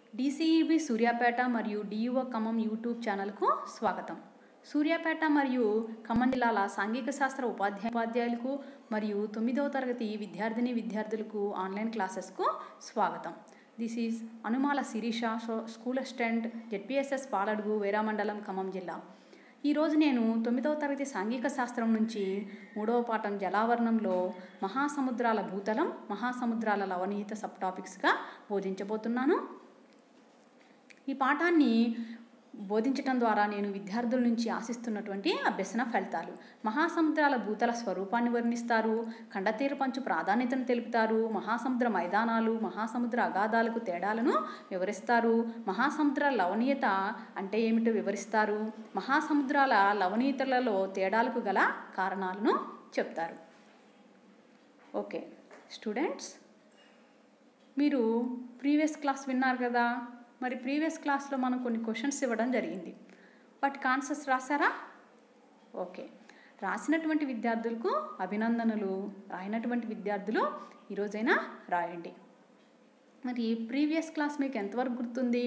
DCEB Suryapet మరియు డియుఓ Khammam YouTube ఛానల్కు స్వాగతం సూర్యాపేట మరియు ఖమ్మం జిల్లాల సాంఘిక శాస్త్ర ఉపాధ్యాయ ఉపాధ్యాయులకు మరియు తొమ్మిదవ తరగతి విద్యార్థిని విద్యార్థులకు ఆన్లైన్ క్లాసెస్కు స్వాగతం దిస్ ఈజ్ అనుమాల శిరీష సో- స్కూల్ అసిస్టెంట్ జెడ్పిఎస్ఎస్ పాలడుగు వేరామండలం ఖమ్మం జిల్లా ఈరోజు నేను తొమ్మిదవ తరగతి సాంఘిక శాస్త్రం నుంచి మూడవ పాఠం జలావరణంలో మహాసముద్రాల భూతలం మహాసముద్రాల లవణీయత సబ్ టాపిక్స్గా బోధించబోతున్నాను ఈ పాఠాన్ని బోధించటం ద్వారా నేను విద్యార్థుల నుంచి ఆశిస్తున్నటువంటి అభ్యసన ఫలితాలు మహాసముద్రాల భూతల స్వరూపాన్ని వర్ణిస్తారు ఖండతీర పంచు ప్రాధాన్యతను తెలుపుతారు మహాసముద్ర మైదానాలు మహాసముద్ర అగాధాలకు తేడాలను వివరిస్తారు మహాసముద్రాల లవణీయత అంటే ఏమిటో వివరిస్తారు మహాసముద్రాల లవణీయతలలో తేడాలకు గల కారణాలను చెప్తారు ఓకే స్టూడెంట్స్ మీరు ప్రీవియస్ క్లాస్ విన్నారు కదా మరి ప్రీవియస్ క్లాస్లో మనం కొన్ని క్వశ్చన్స్ ఇవ్వడం జరిగింది వాటికి ఆన్సర్స్ రాశారా ఓకే రాసినటువంటి విద్యార్థులకు అభినందనలు రాయనటువంటి విద్యార్థులు ఈరోజైనా రాయండి మరి ప్రీవియస్ క్లాస్ మీకు ఎంతవరకు గుర్తుంది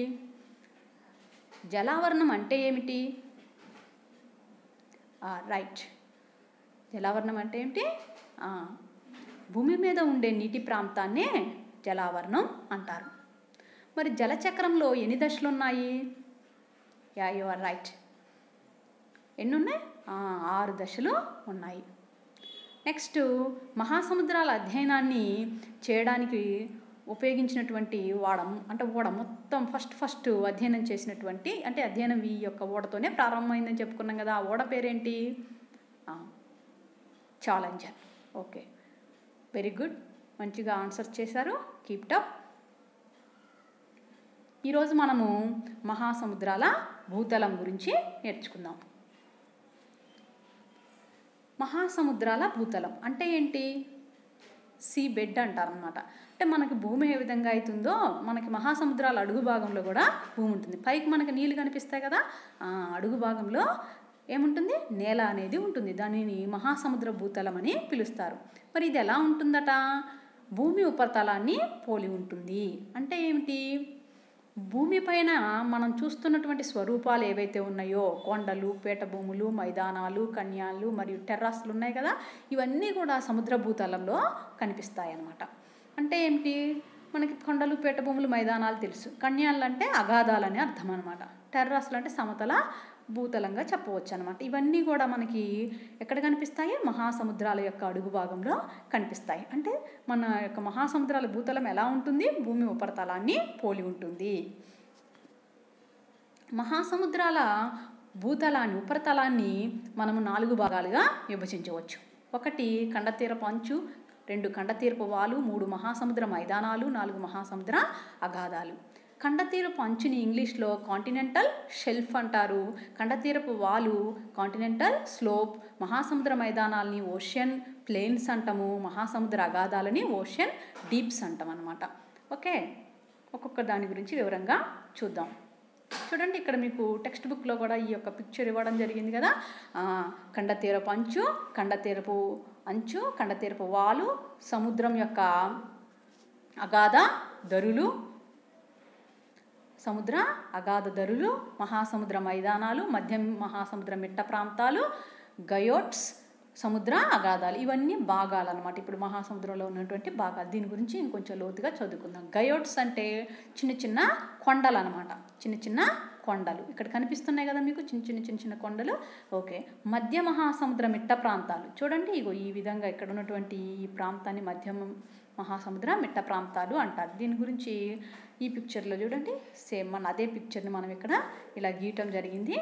జలావరణం అంటే ఏమిటి రైట్ జలావరణం అంటే ఏమిటి ఆ, భూమి మీద ఉండే నీటి ప్రాంతాన్నే జలావరణం అంటారు మరి జలచక్రంలో ఎన్ని దశలు ఉన్నాయి యా యు ఆర్ రైట్ ఎన్ని ఉన్నాయి ఆ, ఆరు దశలు ఉన్నాయి నెక్స్ట్ మహాసముద్రాల అధ్యయనాన్ని చేయడానికి ఉపయోగించినటువంటి ఓడ అంటే ఓడ మొత్తం ఫస్ట్ ఫస్ట్ అధ్యయనం చేసినటువంటి అంటే అధ్యయనం ఈ యొక్క ఓడతోనే ప్రారంభమైందని చెప్పుకున్నాం కదా ఆ ఓడ పేరేంటి ఛాలెంజర్ ఓకే వెరీ గుడ్ మంచిగా ఆన్సర్ చేశారు కీప్ టప్ ఈరోజు మనము మహాసముద్రాల భూతలం గురించి నేర్చుకుందాం మహాసముద్రాల భూతలం అంటే ఏంటి సీ బెడ్ అంటారనమాట అంటే మనకి భూమి ఏ విధంగా అవుతుందో మనకి మహాసముద్రాల అడుగు భాగంలో కూడా భూమి ఉంటుంది పైకి మనకి నీళ్ళు కనిపిస్తాయి కదా ఆ అడుగు భాగంలో ఏముంటుంది నేల అనేది ఉంటుంది దానిని మహాసముద్ర భూతలం అని పిలుస్తారు మరి ఇది ఎలా ఉంటుందట భూమి ఉపరితలాన్ని పోలి ఉంటుంది అంటే ఏమిటి భూమిపైన మనం చూస్తున్నటువంటి స్వరూపాలు ఏవైతే ఉన్నాయో కొండలు పేట భూములు మైదానాలు కన్యాలు మరియు టెర్రాస్లు ఉన్నాయి కదా ఇవన్నీ కూడా సముద్ర భూతలంలో కనిపిస్తాయి అన్నమాట అంటే ఏమిటి మనకి కొండలు పేట భూములు మైదానాలు తెలుసు కన్యాలు అంటే అగాధాలని అర్థం అనమాట టెర్రాస్లు అంటే సమతల భూతలంగా చెప్పవచ్చు అనమాట ఇవన్నీ కూడా మనకి ఎక్కడ కనిపిస్తాయి మహాసముద్రాల యొక్క అడుగు భాగంలో కనిపిస్తాయి అంటే మన యొక్క మహాసముద్రాల భూతలం ఎలా ఉంటుంది భూమి ఉపరితలాన్ని పోలి ఉంటుంది మహాసముద్రాల భూతలాన్ని ఉపరితలాన్ని మనము నాలుగు భాగాలుగా విభజించవచ్చు ఒకటి ఖండతీరపు అంచు రెండు ఖండతీరపు వాలు మూడు మహాసముద్ర మైదానాలు నాలుగు మహాసముద్ర అగాధాలు ఖండతీరపు అంచుని ఇంగ్లీష్లో కాంటినెంటల్ షెల్ఫ్ అంటారు ఖండతీరపు వాలు కాంటినెంటల్ స్లోప్ మహాసముద్ర మైదానాలని ఓషియన్ ప్లేన్స్ అంటాము మహాసముద్ర అగాధాలని ఓషియన్ డీప్స్ అంటాం అనమాట ఓకే ఒక్కొక్క దాని గురించి వివరంగా చూద్దాం చూడండి ఇక్కడ మీకు టెక్స్ట్ బుక్లో కూడా ఈ యొక్క పిక్చర్ ఇవ్వడం జరిగింది కదా ఆ, ఖండతీరపు అంచు ఖండతీరపు అంచు ఖండతీరపు వాలు సముద్రం యొక్క అగాధ దరులు సముద్ర అగాధ దరులు మహాసముద్ర మైదానాలు మధ్య మహాసముద్ర మిట్ట ప్రాంతాలు గయోట్స్ సముద్ర అగాధాలు ఇవన్నీ భాగాలు అనమాట ఇప్పుడు మహాసముద్రంలో ఉన్నటువంటి భాగాలు దీని గురించి ఇంకొంచెం లోతుగా చదువుకుందాం గయోట్స్ అంటే చిన్న చిన్న కొండలు అనమాట చిన్న చిన్న కొండలు ఇక్కడ కనిపిస్తున్నాయి కదా మీకు చిన్న చిన్న చిన్న చిన్న కొండలు ఓకే మధ్య మహాసముద్ర మిట్ట ప్రాంతాలు చూడండి ఇగో ఈ విధంగా ఇక్కడ ఉన్నటువంటి ఈ ప్రాంతాన్ని మధ్య మహాసముద్ర మిట్ట ప్రాంతాలు అంటారు దీని గురించి ఈ పిక్చర్లో చూడండి సేమ్ మన అదే పిక్చర్ని మనం ఇక్కడ ఇలా గీయటం జరిగింది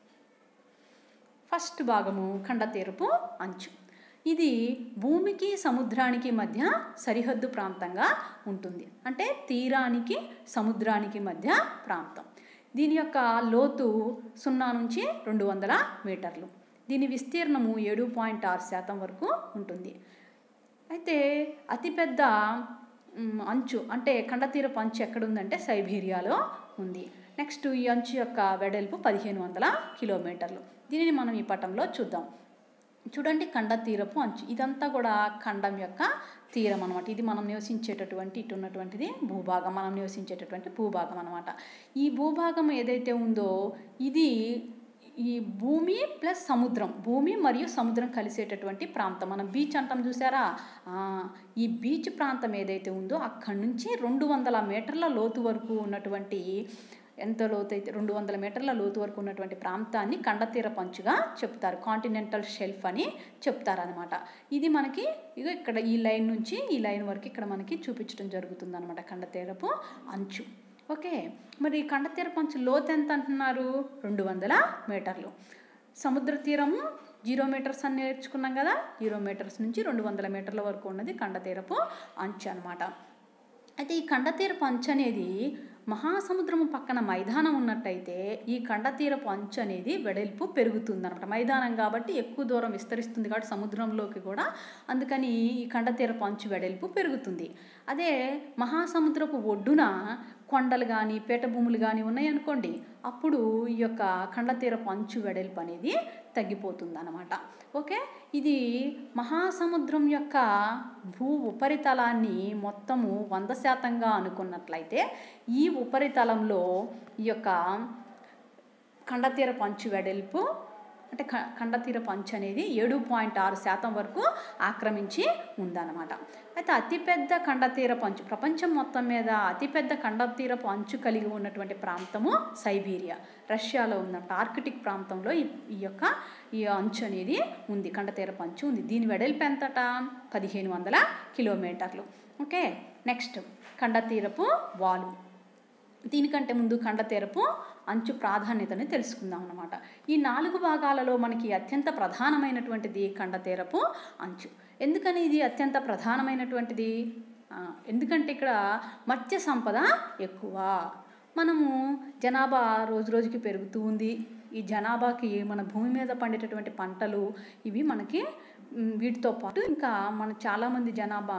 ఫస్ట్ భాగము ఖండతీరపు అంచు ఇది భూమికి సముద్రానికి మధ్య సరిహద్దు ప్రాంతంగా ఉంటుంది అంటే తీరానికి సముద్రానికి మధ్య ప్రాంతం దీని యొక్క లోతు సున్నా నుంచి రెండు వందల మీటర్లు దీని విస్తీర్ణము ఏడు పాయింట్ ఆరు శాతం వరకు ఉంటుంది అయితే అతిపెద్ద మ్, అంచు అంటే ఖండతీరపు అంచు ఎక్కడుందంటే సైబీరియాలో ఉంది నెక్స్ట్ ఈ అంచు యొక్క వెడల్పు పదిహేను వందల కిలోమీటర్లు దీనిని మనం ఈ పటంలో చూద్దాం చూడండి ఖండ తీరపు అంచు ఇదంతా కూడా ఖండం యొక్క తీరం అనమాట ఇది మనం నివసించేటటువంటి ఇటు ఉన్నటువంటిది భూభాగం మనం నివసించేటటువంటి భూభాగం అనమాట ఈ భూభాగం ఏదైతే ఉందో ఇది ఈ భూమి ప్లస్ సముద్రం భూమి మరియు సముద్రం కలిసేటటువంటి ప్రాంతం మనం బీచ్ అంటాం చూసారా ఆ, ఈ బీచ్ ప్రాంతం ఏదైతే ఉందో అక్కడి నుంచి రెండు వందల మీటర్ల లోతు వరకు ఉన్నటువంటి ఎంత లోతు అయితే రెండు వందల మీటర్ల లోతు వరకు ఉన్నటువంటి ప్రాంతాన్ని కండతీర పంచుగా చెప్తారు కాంటినెంటల్ షెల్ఫ్ అని చెప్తారనమాట ఇది మనకి ఇక ఇక్కడ ఈ లైన్ నుంచి ఈ లైన్ వరకు ఇక్కడ మనకి చూపించడం జరుగుతుంది అనమాట కండతీరపు అంచు ఓకే మరి ఈ కండతీర పంచు లోతు ఎంత అంటున్నారు రెండు వందల మీటర్లు సముద్ర తీరము జీరో మీటర్స్ అని నేర్చుకున్నాం కదా జీరో మీటర్స్ నుంచి రెండు వందల మీటర్ల వరకు ఉన్నది కండతీరపు అంచు అనమాట అయితే ఈ కండతీరపు అంచు అనేది మహాసముద్రము పక్కన మైదానం ఉన్నట్టయితే ఈ కండతీరపు అంచు అనేది వెడల్పు పెరుగుతుంది అనమాట మైదానం కాబట్టి ఎక్కువ దూరం విస్తరిస్తుంది కాబట్టి సముద్రంలోకి కూడా అందుకని ఈ కండతీరపు అంచు వెడల్పు పెరుగుతుంది అదే మహాసముద్రపు ఒడ్డున కొండలు కానీ పీఠభూములు కానీ ఉన్నాయనుకోండి అప్పుడు ఈ యొక్క కండతీరపు అంచు వెడల్పు అనేది తగ్గిపోతుంది అనమాట ఓకే ఇది మహాసముద్రం యొక్క భూ ఉపరితలాన్ని మొత్తము వంద శాతంగా అనుకున్నట్లయితే ఈ ఉపరితలంలో ఈ యొక్క కండతీర పంచు వెడల్పు అంటే క కండతీర పంచు అనేది ఏడు పాయింట్ ఆరు శాతం వరకు ఆక్రమించి ఉందన్నమాట అయితే అతిపెద్ద కండతీర పంచు ప్రపంచం మొత్తం మీద అతిపెద్ద కండతీర పంచు కలిగి ఉన్నటువంటి ప్రాంతము సైబీరియా రష్యాలో ఉందన్నమాట ఆర్కిటిక్ ప్రాంతంలో ఈ ఈ యొక్క ఈ అంచు అనేది ఉంది కండతీర పంచు ఉంది దీని వెడల్పు ఎంతట పదిహేను వందల కిలోమీటర్లు ఓకే నెక్స్ట్ కండతీరపు వాలు దీనికంటే ముందు కండతీరపు అంచు ప్రాధాన్యతని తెలుసుకుందాం అన్నమాట ఈ నాలుగు భాగాలలో మనకి అత్యంత ప్రధానమైనటువంటిది కండతీరపు అంచు ఎందుకని ఇది అత్యంత ప్రధానమైనటువంటిది ఆ, ఎందుకంటే ఇక్కడ మత్స్య సంపద ఎక్కువ మనము జనాభా రోజు రోజుకి పెరుగుతూ ఉంది ఈ జనాభాకి మన భూమి మీద పండేటటువంటి పంటలు ఇవి మనకి మ్, వీటితో పాటు ఇంకా మన చాలామంది జనాభా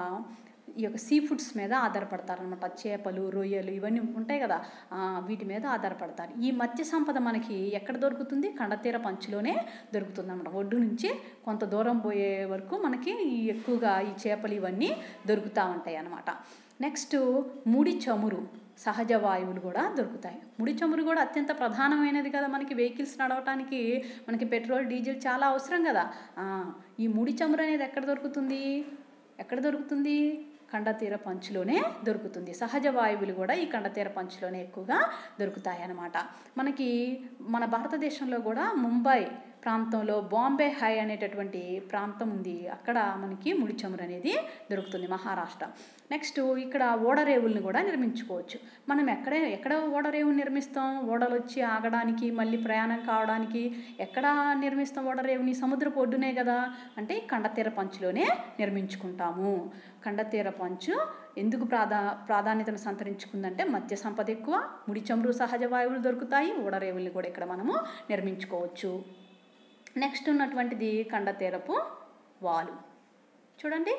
ఈ యొక్క సీ ఫుడ్స్ మీద ఆధారపడతారు అనమాట చేపలు రొయ్యలు ఇవన్నీ ఉంటాయి కదా ఆ, వీటి మీద ఆధారపడతారు ఈ మత్స్య సంపద మనకి ఎక్కడ దొరుకుతుంది కండతీర పంచులోనే దొరుకుతుంది అనమాట ఒడ్డు నుంచి కొంత దూరం పోయే వరకు మనకి ఈ ఎక్కువగా ఈ చేపలు ఇవన్నీ దొరుకుతూ ఉంటాయి అన్నమాట నెక్స్ట్ ముడి చమురు సహజ వాయువులు కూడా దొరుకుతాయి ముడి చమురు కూడా అత్యంత ప్రధానమైనది కదా మనకి వెహికల్స్ నడవటానికి మనకి పెట్రోల్ డీజిల్ చాలా అవసరం కదా ఆ, ఈ ముడి చమురు అనేది ఎక్కడ దొరుకుతుంది ఎక్కడ దొరుకుతుంది కండతీర పంచులోనే దొరుకుతుంది సహజ వాయువులు కూడా ఈ కండతీర పంచులోనే ఎక్కువగా దొరుకుతాయి అన్నమాట మనకి మన భారతదేశంలో కూడా ముంబై ప్రాంతంలో బాంబే హై అనేటటువంటి ప్రాంతం ఉంది అక్కడ మనకి ముడి చమురు అనేది దొరుకుతుంది మహారాష్ట్ర నెక్స్ట్ ఇక్కడ ఓడరేవుల్ని కూడా నిర్మించుకోవచ్చు మనం ఎక్కడ ఎక్కడ ఓడరేవుని నిర్మిస్తాం ఓడలు వచ్చి ఆగడానికి మళ్ళీ ప్రయాణం కావడానికి ఎక్కడ నిర్మిస్తాం ఓడరేవుని సముద్రపు ఒడ్డునే కదా అంటే ఈ కండతీర పంచులోనే నిర్మించుకుంటాము కండతీర పంచు ఎందుకు ప్రాధా ప్రాధాన్యతను సంతరించుకుందంటే మత్స్య సంపద ఎక్కువ ముడి చమురు సహజ వాయువులు దొరుకుతాయి ఓడరేవుల్ని కూడా ఇక్కడ మనము నిర్మించుకోవచ్చు నెక్స్ట్ ఉన్నటువంటిది కండతీరపు వాలు చూడండి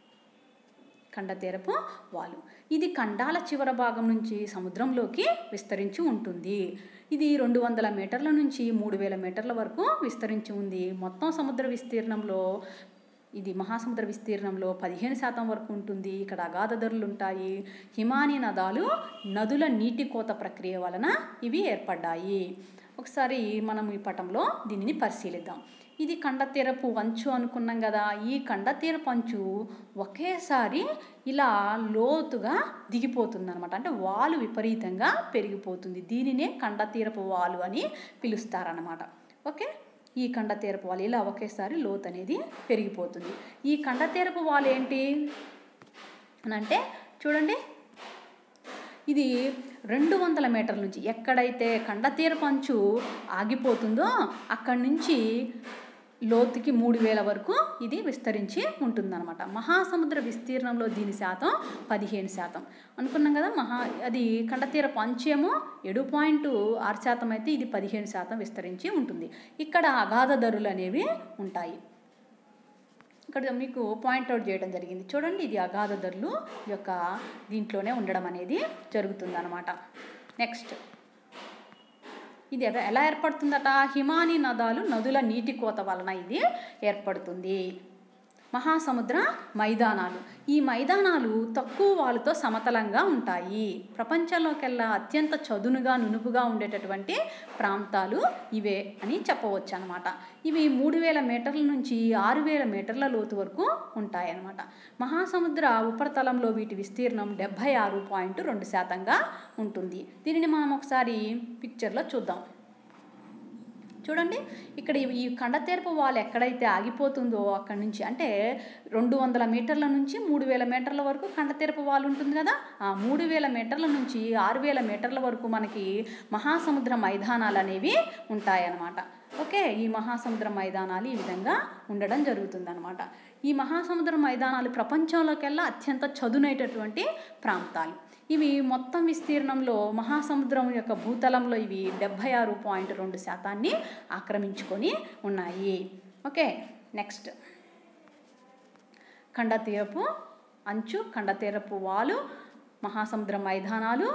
కండతీరపు వాలు ఇది ఖండాల చివర భాగం నుంచి సముద్రంలోకి విస్తరించి ఉంటుంది ఇది రెండు వందల మీటర్ల నుంచి మూడు వేల మీటర్ల వరకు విస్తరించి ఉంది మొత్తం సముద్ర విస్తీర్ణంలో ఇది మహాసముద్ర విస్తీర్ణంలో పదిహేను శాతం వరకు ఉంటుంది ఇక్కడ అగాధ ధరలు ఉంటాయి హిమానీ నదాలు నదుల నీటి కోత ప్రక్రియ వలన ఇవి ఏర్పడ్డాయి ఒకసారి మనం ఈ పటంలో దీనిని పరిశీలిద్దాం ఇది కండతీరపు అంచు అనుకున్నాం కదా ఈ కండతీరపు అంచు ఒకేసారి ఇలా లోతుగా దిగిపోతుంది అనమాట అంటే వాలు విపరీతంగా పెరిగిపోతుంది దీనినే కండతీరపు వాలు అని పిలుస్తారనమాట ఓకే ఈ కండతీరపు వాలు ఇలా ఒకేసారి లోతు అనేది పెరిగిపోతుంది ఈ కండతీరపు వాలు ఏంటి అని అంటే చూడండి ఇది రెండు వందల మీటర్ల నుంచి ఎక్కడైతే కండతీర పంచు ఆగిపోతుందో అక్కడి నుంచి లోతుకి మూడు వేల వరకు ఇది విస్తరించి ఉంటుందన్నమాట మహాసముద్ర విస్తీర్ణంలో దీని శాతం పదిహేను శాతం అనుకున్నాం కదా మహా అది కండతీర పంచేమో ఏడు పాయింట్ ఆరు శాతం అయితే ఇది పదిహేను శాతం విస్తరించి ఉంటుంది ఇక్కడ అగాధ ధరలు అనేవి ఉంటాయి ఇక్కడ మీకు పాయింట్అవుట్ చేయడం జరిగింది చూడండి ఇది అగాధ ధరలు యొక్క దీంట్లోనే ఉండడం అనేది జరుగుతుందన్నమాట నెక్స్ట్ ఇది ఎవ- ఎలా ఏర్పడుతుందట హిమానీ నదాలు నదుల నీటి కోత వలన ఇది ఏర్పడుతుంది మహాసముద్ర మైదానాలు ఈ మైదానాలు తక్కువ వాళ్ళతో సమతలంగా ఉంటాయి ప్రపంచంలోకెల్లా అత్యంత చదునుగా నునుపుగా ఉండేటటువంటి ప్రాంతాలు ఇవే అని చెప్పవచ్చు అనమాట ఇవి మూడు వేల మీటర్ల నుంచి ఆరు వేల మీటర్ల లోతు వరకు ఉంటాయన్నమాట మహాసముద్ర ఉపరితలంలో వీటి విస్తీర్ణం డెబ్భై ఆరు పాయింట్ రెండు శాతంగా ఉంటుంది దీనిని మనం ఒకసారి పిక్చర్లో చూద్దాం చూడండి ఇక్కడ ఈ- ఈ కండతేర్పు వాల్ ఎక్కడైతే ఆగిపోతుందో అక్కడ నుంచి అంటే రెండు వందల మీటర్ల నుంచి మూడు వేల మీటర్ల వరకు కండతేర్పు వాల్ ఉంటుంది కదా ఆ మూడు వేల మీటర్ల నుంచి ఆరు వేల మీటర్ల వరకు మనకి మహాసముద్ర మైదానాలు అనేవి ఉంటాయన్నమాట ఓకే ఈ మహాసముద్ర మైదానాలు ఈ విధంగా ఉండడం జరుగుతుందన్నమాట ఈ మహాసముద్ర మైదానాలు ప్రపంచంలోకెల్లా అత్యంత చదునైనటువంటి ప్రాంతాలు ఇవి మొత్తం విస్తీర్ణంలో మహాసముద్రం యొక్క భూతలంలో ఇవి డెబ్భై ఆరు పాయింట్ రెండు శాతాన్ని ఆక్రమించుకొని ఉన్నాయి ఓకే నెక్స్ట్ ఖండతీరపు అంచు ఖండతీరపు వాలు మహాసముద్ర మైదానాలు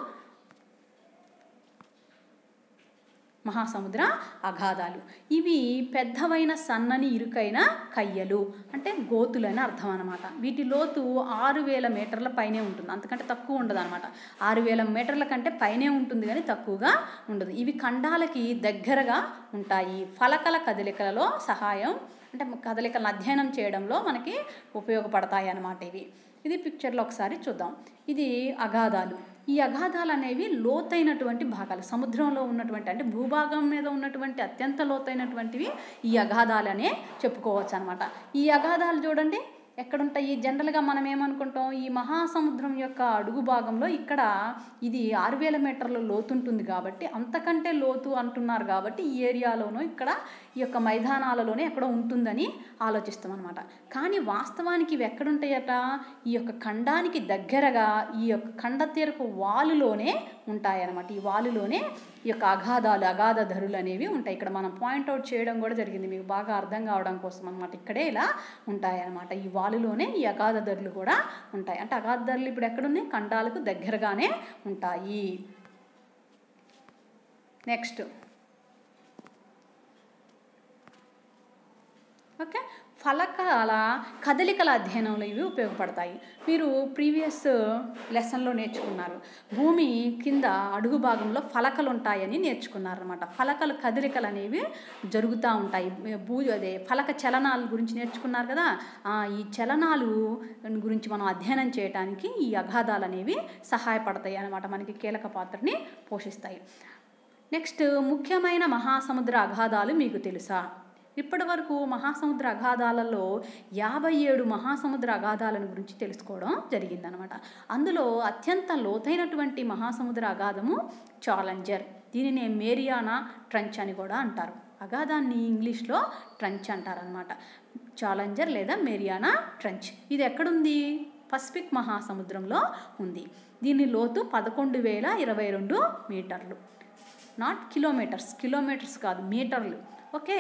మహాసముద్ర అగాధాలు ఇవి పెద్దవైన సన్నని ఇరుకైన కయ్యలు అంటే గోతులు అని అర్థం అనమాట వీటి లోతు ఆరు వేల మీటర్ల పైనే ఉంటుంది అంతకంటే తక్కువ ఉండదు అనమాట ఆరు వేల మీటర్ల కంటే పైనే ఉంటుంది కానీ తక్కువగా ఉండదు ఇవి ఖండాలకి దగ్గరగా ఉంటాయి ఫలకల కదలికలలో సహాయం అంటే కదలికలను అధ్యయనం చేయడంలో మనకి ఉపయోగపడతాయి అన్నమాట ఇవి ఇది పిక్చర్లో ఒకసారి చూద్దాం ఇది అగాధాలు ఈ అగాధాలు అనేవి లోతైనటువంటి భాగాలు సముద్రంలో ఉన్నటువంటి అంటే భూభాగం మీద ఉన్నటువంటి అత్యంత లోతైనటువంటివి ఈ అగాధాలు అనే చెప్పుకోవచ్చు అనమాట ఈ అగాధాలు చూడండి ఎక్కడుంటాయి జనరల్గా మనం ఏమనుకుంటాం ఈ మహాసముద్రం యొక్క అడుగు భాగంలో ఇక్కడ ఇది ఆరు వేల మీటర్ల లోతు ఉంటుంది కాబట్టి అంతకంటే లోతు అంటున్నారు కాబట్టి ఈ ఏరియాలోనూ ఇక్కడ ఈ యొక్క మైదానాలలోనే ఎక్కడో ఉంటుందని ఆలోచిస్తాం అనమాట కానీ వాస్తవానికి ఇవి ఎక్కడుంటాయట ఈ యొక్క ఖండానికి దగ్గరగా ఈ యొక్క ఖండ తీరపు వాలులోనే ఉంటాయన్నమాట ఈ వాలులోనే ఈ యొక్క అగాధాలు అగాధ ధరులు అనేవి ఉంటాయి ఇక్కడ మనం పాయింట్అవుట్ చేయడం కూడా జరిగింది మీకు బాగా అర్థం కావడం కోసం అనమాట ఇక్కడే ఇలా ఉంటాయన్నమాట ఈ వాలులోనే ఈ అగాధ ధరలు కూడా ఉంటాయి అంటే అగాధ ధరలు ఇప్పుడు ఎక్కడున్నాయి ఖండాలకు దగ్గరగానే ఉంటాయి నెక్స్ట్ ఓకే ఫలకాల కదలికల అధ్యయనంలో ఇవి ఉపయోగపడతాయి మీరు ప్రీవియస్ లెసన్లో నేర్చుకున్నారు భూమి కింద అడుగు భాగంలో ఫలకలు ఉంటాయని నేర్చుకున్నారనమాట ఫలకలు కదలికలు అనేవి జరుగుతూ ఉంటాయి భూ అదే ఫలక చలనాల గురించి నేర్చుకున్నారు కదా ఆ, ఈ చలనాలు గురించి మనం అధ్యయనం చేయడానికి ఈ అగాధాలు అనేవి సహాయపడతాయి అన్నమాట మనకి కీలక పాత్రని పోషిస్తాయి నెక్స్ట్ ముఖ్యమైన మహాసముద్ర అగాధాలు మీకు తెలుసా ఇప్పటి వరకు మహాసముద్ర అగాధాలలో యాభై ఏడు మహాసముద్ర అగాధాలను గురించి తెలుసుకోవడం జరిగిందనమాట అందులో అత్యంత లోతైనటువంటి మహాసముద్ర అగాధము ఛాలెంజర్ దీనినే మేరియానా ట్రంచ్ అని కూడా అంటారు అగాధాన్ని ఇంగ్లీష్లో ట్రంచ్ అంటారనమాట ఛాలెంజర్ లేదా మేరియానా ట్రంచ్ ఇది ఎక్కడుంది పసిఫిక్ మహాసముద్రంలో ఉంది దీని లోతు పదకొండు వేల ఇరవై రెండు మీటర్లు నాట్ కిలోమీటర్స్ కిలోమీటర్స్ కాదు మీటర్లు ఓకే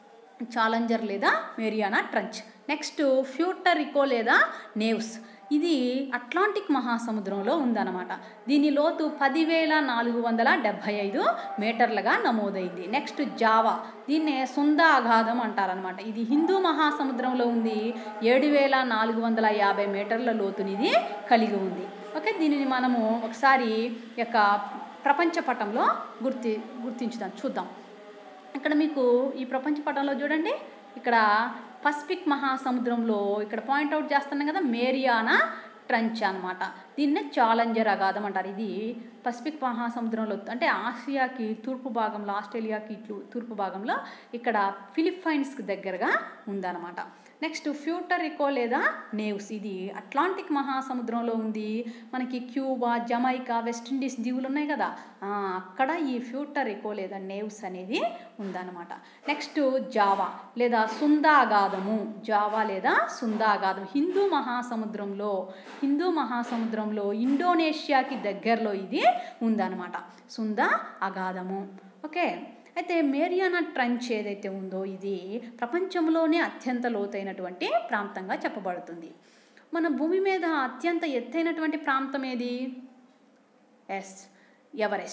ఛాలెంజర్ లేదా మేరియానా ట్రంచ్ నెక్స్ట్ ఫ్యూటరికో లేదా నేవ్స్ ఇది అట్లాంటిక్ మహాసముద్రంలో ఉందన్నమాట దీని లోతు పదివేల నాలుగు వందల డెబ్భై ఐదు మీటర్లుగా నమోదైంది నెక్స్ట్ జావా దీన్నే సుందా అగాధం అంటారనమాట ఇది హిందూ మహాసముద్రంలో ఉంది ఏడు వేల నాలుగు వందల యాభై మీటర్ల లోతుని ఇది కలిగి ఉంది ఓకే దీనిని మనము ఒకసారి యొక్క ప్రపంచ పటంలో గుర్తి గుర్తించుదాం చూద్దాం ఇక్కడ మీకు ఈ ప్రపంచ పటంలో చూడండి ఇక్కడ పసిఫిక్ మహాసముద్రంలో ఇక్కడ పాయింట్అవుట్ చేస్తున్నాం కదా మేరియానా ట్రంచ్ అనమాట దీన్నే ఛాలెంజర్ అగాధం అంటారు ఇది పసిఫిక్ మహాసముద్రంలో అంటే ఆసియాకి తూర్పు భాగంలో ఆస్ట్రేలియాకి ఇట్లు తూర్పు భాగంలో ఇక్కడ ఫిలిప్పైన్స్కి దగ్గరగా ఉందన్నమాట నెక్స్ట్ ఫ్యూటరికో లేదా నేవ్స్ ఇది అట్లాంటిక్ మహాసముద్రంలో ఉంది మనకి క్యూబా జమైకా వెస్టిండీస్ దీవులు ఉన్నాయి కదా ఆ, అక్కడ ఈ ఫ్యూటరికో లేదా నేవ్స్ అనేది ఉందన్నమాట నెక్స్ట్ జావా లేదా సుందాగాధము జావా లేదా సుందాగాధం హిందూ మహాసముద్రంలో హిందూ మహాసముద్రంలో ఇండోనేషియాకి దగ్గరలో ఇది ఉందన్నమాట సుందా అగాధము ఓకే అయితే మేరియానా ట్రంచ్ ఏదైతే ఉందో ఇది ప్రపంచంలోనే అత్యంత లోతైనటువంటి ప్రాంతంగా చెప్పబడుతుంది మన భూమి మీద అత్యంత ఎత్తైనటువంటి ప్రాంతం ఏది ఎస్ ఎవరెస్ట్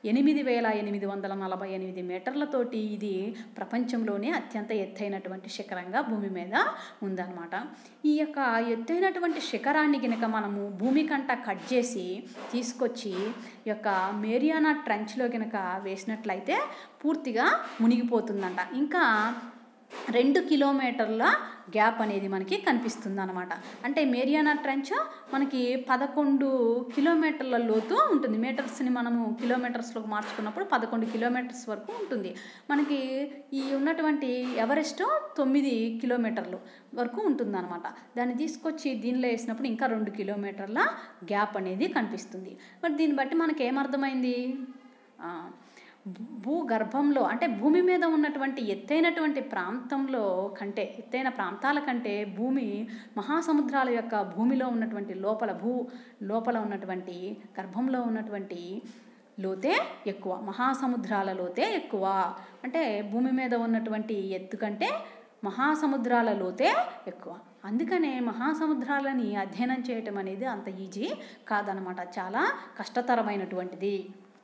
ఎనిమిది వేల ఎనిమిది వందల నలభై ఎనిమిది మీటర్లతోటి ఇది ప్రపంచంలోనే అత్యంత ఎత్తైనటువంటి శిఖరంగా భూమి మీద ఉందన్నమాట ఈ యొక్క ఎత్తైనటువంటి శిఖరాన్ని కనుక మనము భూమి కంట కట్ చేసి తీసుకొచ్చి ఈ యొక్క మేరియానా ట్రంచ్లో కనుక వేసినట్లయితే పూర్తిగా మునిగిపోతుందంట ఇంకా రెండు కిలోమీటర్ల గ్యాప్ అనేది మనకి కనిపిస్తుంది అనమాట అంటే మేరియానా ట్రెంచ్ మనకి పదకొండు కిలోమీటర్ల లోతు ఉంటుంది మీటర్స్ని మనము కిలోమీటర్స్లోకి మార్చుకున్నప్పుడు పదకొండు కిలోమీటర్స్ వరకు ఉంటుంది మనకి ఈ ఉన్నటువంటి ఎవరెస్ట్ తొమ్మిది కిలోమీటర్లు వరకు ఉంటుందన్నమాట దాన్ని తీసుకొచ్చి దీనిలో వేసినప్పుడు ఇంకా రెండు కిలోమీటర్ల గ్యాప్ అనేది కనిపిస్తుంది మరి దీన్ని బట్టి మనకి ఏమర్థమైంది ఆ, భూగర్భంలో అంటే భూమి మీద ఉన్నటువంటి ఎత్తైనటువంటి ప్రాంతంలో కంటే ఎత్తైన ప్రాంతాల కంటే భూమి మహాసముద్రాల యొక్క భూమిలో ఉన్నటువంటి లోపల భూ లోపల ఉన్నటువంటి గర్భంలో ఉన్నటువంటి లోతే ఎక్కువ మహాసముద్రాల లోతే ఎక్కువ అంటే భూమి మీద ఉన్నటువంటి ఎత్తు కంటే మహాసముద్రాల లోతే ఎక్కువ అందుకనే మహాసముద్రాలని అధ్యయనం చేయటం అనేది అంత ఈజీ కాదనమాట చాలా కష్టతరమైనటువంటిది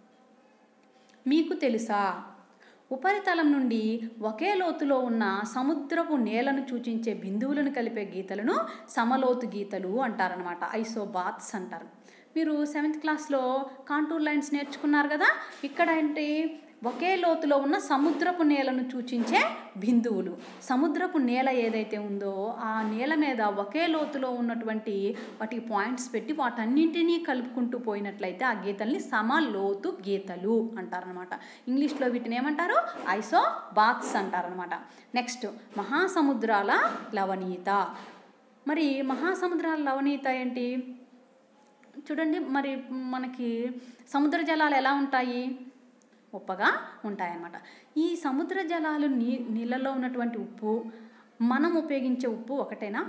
మీకు తెలుసా ఉపరితలం నుండి ఒకే లోతులో ఉన్న సముద్రపు నేలను సూచించే బిందువులను కలిపే గీతలను సమలోతు గీతలు అంటారనమాట ఐసోబాత్స్ అంటారు మీరు సెవెంత్ క్లాస్లో కాంటూర్ లైన్స్ నేర్చుకున్నారు కదా ఇక్కడ ఏంటి ఒకే లోతులో ఉన్న సముద్రపు నేలను సూచించే బిందువులు సముద్రపు నేల ఏదైతే ఉందో ఆ నేల మీద ఒకే లోతులో ఉన్నటువంటి వాటికి పాయింట్స్ పెట్టి వాటన్నింటినీ కలుపుకుంటూ పోయినట్లయితే ఆ గీతల్ని సమలోతు గీతలు అంటారనమాట ఇంగ్లీష్లో వీటిని ఏమంటారు ఐసో బాత్స్ అంటారనమాట నెక్స్ట్ మహాసముద్రాల లవణీయత మరి మహాసముద్రాల లవణీయత ఏంటి చూడండి మరి మనకి సముద్ర జలాలు ఎలా ఉంటాయి ఉప్పగా ఉంటాయన్నమాట ఈ సముద్ర జలాలు నీ నీళ్ళలో ఉన్నటువంటి ఉప్పు మనం ఉపయోగించే ఉప్పు ఒకటేనా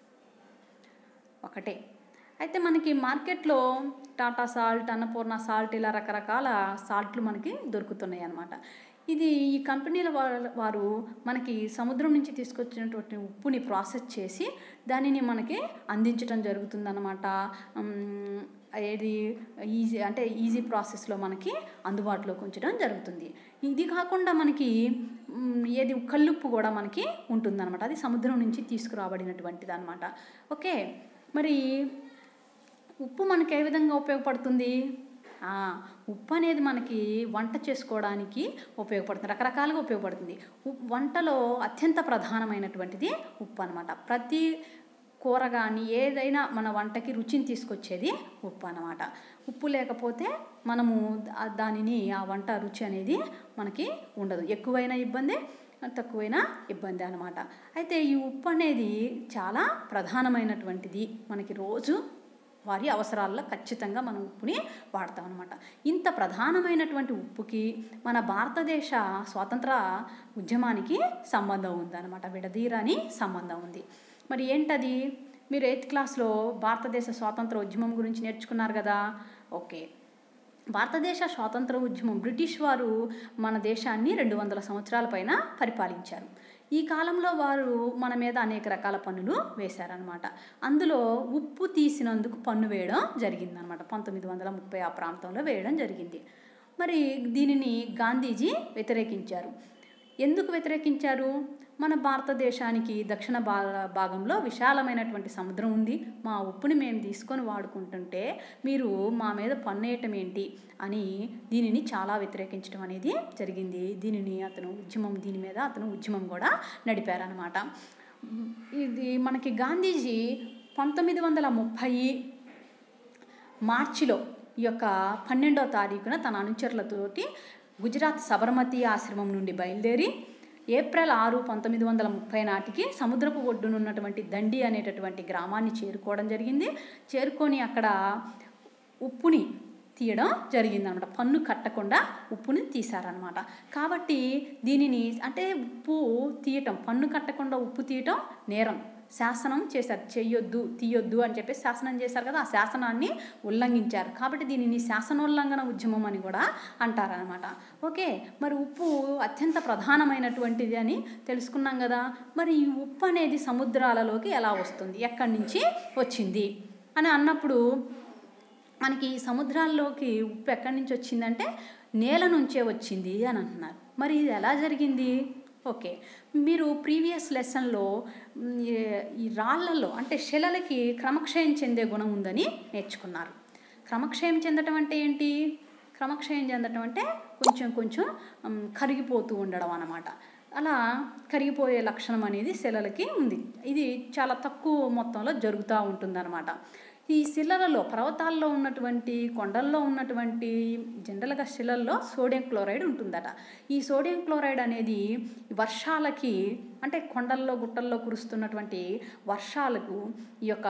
ఒకటే అయితే మనకి మార్కెట్లో టాటా సాల్ట్ అన్నపూర్ణ సాల్ట్ ఇలా రకరకాల సాల్ట్లు మనకి దొరుకుతున్నాయి అన్నమాట ఇది ఈ కంపెనీల వా- వారు మనకి సముద్రం నుంచి తీసుకొచ్చినటువంటి ఉప్పుని ప్రాసెస్ చేసి దానిని మనకి అందించడం జరుగుతుందన్నమాట ఉమ్, ఏది ఈజీ అంటే ఈజీ ప్రాసెస్లో మనకి అందుబాటులోకి ఉంచడం జరుగుతుంది ఇది కాకుండా మనకి ఉమ్, ఏది కల్లుప్పు కూడా మనకి ఉంటుందన్నమాట అది సముద్రం నుంచి తీసుకురాబడినటువంటిది అనమాట ఓకే మరి ఉప్పు మనకి ఏ విధంగా ఉపయోగపడుతుంది ఆ, ఉప్పు అనేది మనకి వంట చేసుకోవడానికి ఉపయోగపడుతుంది రకరకాలుగా ఉపయోగపడుతుంది ఉప్- వంటలో అత్యంత ప్రధానమైనటువంటిది ఉప్పు అనమాట ప్రతి కూర కానీ ఏదైనా మన వంటకి రుచిని తీసుకొచ్చేది ఉప్పు అన్నమాట ఉప్పు లేకపోతే మనము దా- దానిని ఆ వంట రుచి అనేది మనకి ఉండదు ఎక్కువైనా ఇబ్బంది తక్కువైనా ఇబ్బంది అనమాట అయితే ఈ ఉప్పు అనేది చాలా ప్రధానమైనటువంటిది మనకి రోజు వారి అవసరాల్లో ఖచ్చితంగా మనం ఉప్పుని వాడతాం అనమాట ఇంత ప్రధానమైనటువంటి ఉప్పుకి మన భారతదేశ స్వాతంత్ర ఉద్యమానికి సంబంధం ఉందన్నమాట విడదీరని సంబంధం ఉంది మరి ఏంటది మీరు ఎయిత్ క్లాస్లో భారతదేశ స్వాతంత్ర ఉద్యమం గురించి నేర్చుకున్నారు కదా ఓకే భారతదేశ స్వాతంత్ర ఉద్యమం బ్రిటిష్ వారు మన దేశాన్ని రెండు వందల సంవత్సరాల పైన పరిపాలించారు ఈ కాలంలో వారు మన మీద అనేక రకాల పన్నులు వేశారనమాట అందులో ఉప్పు తీసినందుకు పన్ను వేయడం జరిగిందనమాట పంతొమ్మిది వందల ముప్పై ఆ ప్రాంతంలో వేయడం జరిగింది మరి దీనిని గాంధీజీ వ్యతిరేకించారు ఎందుకు వ్యతిరేకించారు మన భారతదేశానికి దక్షిణ భా భాగంలో విశాలమైనటువంటి సముద్రం ఉంది మా ఉప్పుని మేము తీసుకొని వాడుకుంటుంటే మీరు మా మీద పన్నేయటం ఏంటి అని దీనిని చాలా వ్యతిరేకించడం అనేది జరిగింది దీనిని అతను ఉద్యమం దీని మీద అతను ఉద్యమం కూడా నడిపారనమాట ఇది మనకి గాంధీజీ పంతొమ్మిది వందల ముప్పై మార్చిలో ఈ యొక్క పన్నెండో తారీఖున తన అనుచరులతోటి గుజరాత్ సబర్మతి ఆశ్రమం నుండి బయలుదేరి ఏప్రిల్ ఆరు పంతొమ్మిది వందల ముప్పై నాటికి సముద్రపు ఒడ్డునున్నటువంటి దండి అనేటటువంటి గ్రామాన్ని చేరుకోవడం జరిగింది చేరుకొని అక్కడ ఉప్పుని తీయడం జరిగిందనమాట పన్ను కట్టకుండా ఉప్పుని తీశారనమాట కాబట్టి దీనిని అంటే ఉప్పు తీయటం పన్ను కట్టకుండా ఉప్పు తీయటం నేరం శాసనం చేశారు చెయ్యొద్దు తీయొద్దు అని చెప్పి శాసనం చేశారు కదా ఆ శాసనాన్ని ఉల్లంఘించారు కాబట్టి దీనిని శాసనోల్లంఘన ఉద్యమం అని కూడా అంటారనమాట ఓకే మరి ఉప్పు అత్యంత ప్రధానమైనటువంటిది అని తెలుసుకున్నాం కదా మరి ఈ ఉప్పు అనేది సముద్రాలలోకి ఎలా వస్తుంది ఎక్కడి నుంచి వచ్చింది అని అన్నప్పుడు మనకి సముద్రాల్లోకి ఉప్పు ఎక్కడి నుంచి వచ్చిందంటే నేల నుంచే వచ్చింది అని అంటున్నారు మరి ఇది ఎలా జరిగింది ఓకే మీరు ప్రీవియస్ లెసన్లో మ్, ఈ- ఈ రాళ్ళల్లో అంటే శిలలకి క్రమక్షయం చెందే గుణం ఉందని నేర్చుకున్నారు క్రమక్షయం చెందటం అంటే ఏంటి క్రమక్షయం చెందటం అంటే కొంచెం కొంచెం మ్, కరిగిపోతూ ఉండడం అన్నమాట అలా కరిగిపోయే లక్షణం అనేది శిలలకి ఉంది ఇది చాలా తక్కువ మొత్తంలో జరుగుతూ ఉంటుందన్నమాట ఈ శిలలలో పర్వతాల్లో ఉన్నటువంటి కొండల్లో ఉన్నటువంటి జనరల్గా శిలల్లో సోడియం క్లోరైడ్ ఉంటుందట ఈ సోడియం క్లోరైడ్ అనేది వర్షాలకి అంటే కొండల్లో గుట్టల్లో కురుస్తున్నటువంటి వర్షాలకు ఈ యొక్క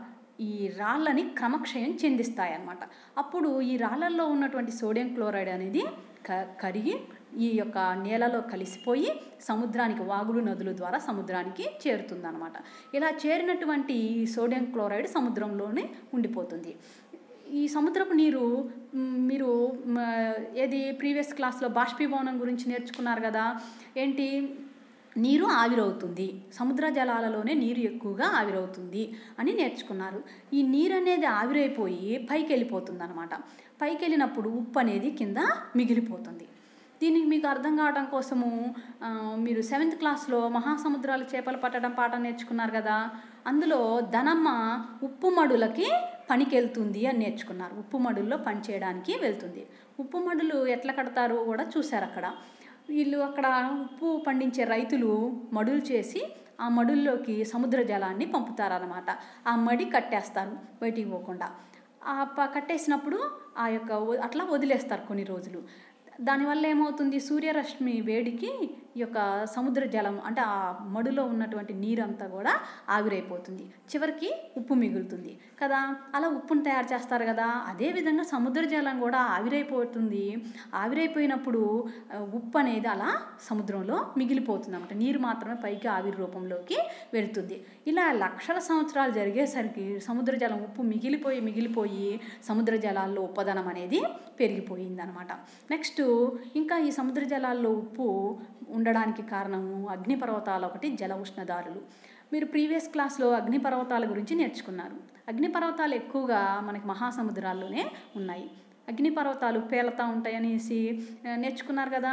ఈ రాళ్ళని క్రమక్షయం చెందిస్తాయన్నమాట అప్పుడు ఈ రాళ్ళల్లో ఉన్నటువంటి సోడియం క్లోరైడ్ అనేది క కరిగి ఈ యొక్క నేలలో కలిసిపోయి సముద్రానికి వాగులు నదుల ద్వారా సముద్రానికి చేరుతుందన్నమాట ఇలా చేరినటువంటి ఈ సోడియం క్లోరైడ్ సముద్రంలోనే ఉండిపోతుంది ఈ సముద్రపు నీరు మ్, మీరు మ, ఏది ప్రీవియస్ క్లాస్లో బాష్పీభవనం గురించి నేర్చుకున్నారు కదా ఏంటి నీరు ఆవిరవుతుంది సముద్ర జలాలలోనే నీరు ఎక్కువగా ఆవిరవుతుంది అని నేర్చుకున్నారు ఈ నీరు అనేది ఆవిరైపోయి పైకి వెళ్ళిపోతుంది అనమాట పైకి వెళ్ళినప్పుడు ఉప్పు అనేది కింద మిగిలిపోతుంది దీనికి మీకు అర్థం కావడం కోసము ఆ, మీరు సెవెంత్ క్లాస్లో మహాసముద్రాలు చేపలు పట్టడం పాఠం నేర్చుకున్నారు కదా అందులో ధనమ్మ ఉప్పు మడులకి పనికి వెళ్తుంది అని నేర్చుకున్నారు ఉప్పు మడుల్లో పని చేయడానికి వెళ్తుంది ఉప్పు మడులు ఎట్లా కడతారో కూడా చూశారు అక్కడ వీళ్ళు అక్కడ ఉప్పు పండించే రైతులు మడులు చేసి ఆ మడుల్లోకి సముద్ర జలాన్ని పంపుతారనమాట ఆ మడి కట్టేస్తారు బయటికి పోకుండా ఆ ప కట్టేసినప్పుడు ఆ యొక్క వ- అట్లా వదిలేస్తారు కొన్ని రోజులు దానివల్ల ఏమవుతుంది సూర్యరశ్మి వేడికి ఈ యొక్క సముద్ర జలం అంటే ఆ మడులో ఉన్నటువంటి నీరంతా కూడా ఆవిరైపోతుంది చివరికి ఉప్పు మిగులుతుంది కదా అలా ఉప్పును తయారు చేస్తారు కదా అదేవిధంగా సముద్ర జలం కూడా ఆవిరైపోతుంది ఆవిరైపోయినప్పుడు ఆ, ఉప్పు అనేది అలా సముద్రంలో మిగిలిపోతుంది అన్నమాట నీరు మాత్రమే పైకి ఆవిరి రూపంలోకి వెళ్తుంది ఇలా లక్షల సంవత్సరాలు జరిగేసరికి సముద్ర జలం ఉప్పు మిగిలిపోయి మిగిలిపోయి సముద్ర జలాల్లో ఉప్పదనం అనేది పెరిగిపోయింది అనమాట నెక్స్ట్ ఇంకా ఈ సముద్ర జలాల్లో ఉప్పు ఉండడానికి కారణము అగ్నిపర్వతాల ఒకటి జల ఉష్ణదారులు మీరు ప్రీవియస్ క్లాస్లో అగ్నిపర్వతాల గురించి నేర్చుకున్నారు అగ్నిపర్వతాలు ఎక్కువగా మనకి మహాసముద్రాల్లోనే ఉన్నాయి అగ్నిపర్వతాలు పేలుతూ ఉంటాయి అనేసి ఆ, నేర్చుకున్నారు కదా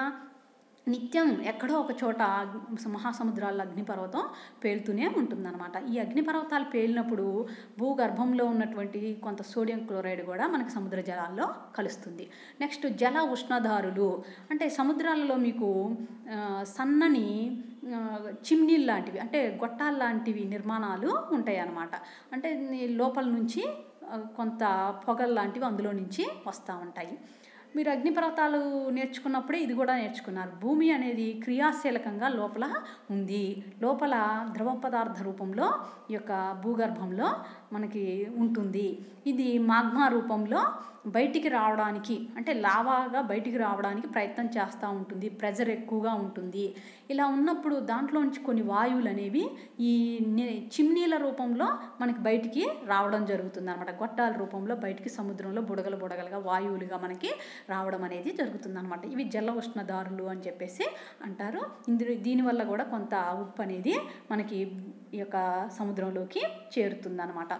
నిత్యం ఎక్కడో ఒక చోట అగ్- మహాసముద్రాల్లో అగ్నిపర్వతం పేలుతూనే ఉంటుందన్నమాట ఈ అగ్నిపర్వతాలు పేలినప్పుడు భూగర్భంలో ఉన్నటువంటి కొంత సోడియం క్లోరైడ్ కూడా మనకి సముద్ర జలాల్లో కలుస్తుంది నెక్స్ట్ జల ఉష్ణధారులు అంటే సముద్రాలలో మీకు ఆ, సన్నని ఆ, చిమ్నీలు లాంటివి అంటే గొట్టాలు లాంటివి నిర్మాణాలు ఉంటాయి అన్నమాట అంటే నీ లోపల నుంచి ఆ, కొంత పొగలు లాంటివి అందులో నుంచి వస్తూ ఉంటాయి మీరు అగ్నిపర్వతాలు నేర్చుకున్నప్పుడే ఇది కూడా నేర్చుకున్నారు భూమి అనేది క్రియాశీలకంగా లోపల ఉంది లోపల ద్రవ పదార్థ రూపంలో ఈ యొక్క భూగర్భంలో మనకి ఉంటుంది ఇది మాగ్మా రూపంలో బయటికి రావడానికి అంటే లావాగా బయటికి రావడానికి ప్రయత్నం చేస్తూ ఉంటుంది ప్రెజర్ ఎక్కువగా ఉంటుంది ఇలా ఉన్నప్పుడు దాంట్లోంచి కొన్ని వాయువులు అనేవి ఈ ని- చిమ్నీల రూపంలో మనకి బయటికి రావడం జరుగుతుంది అనమాట గొట్టాల రూపంలో బయటికి సముద్రంలో బుడగలు బుడగలుగా వాయువులుగా మనకి రావడం అనేది జరుగుతుంది అనమాట ఇవి జల ఉష్ణదారులు అని చెప్పేసి అంటారు ఇందులో దీనివల్ల కూడా కొంత ఉప్పు అనేది మనకి ఈ యొక్క సముద్రంలోకి చేరుతుంది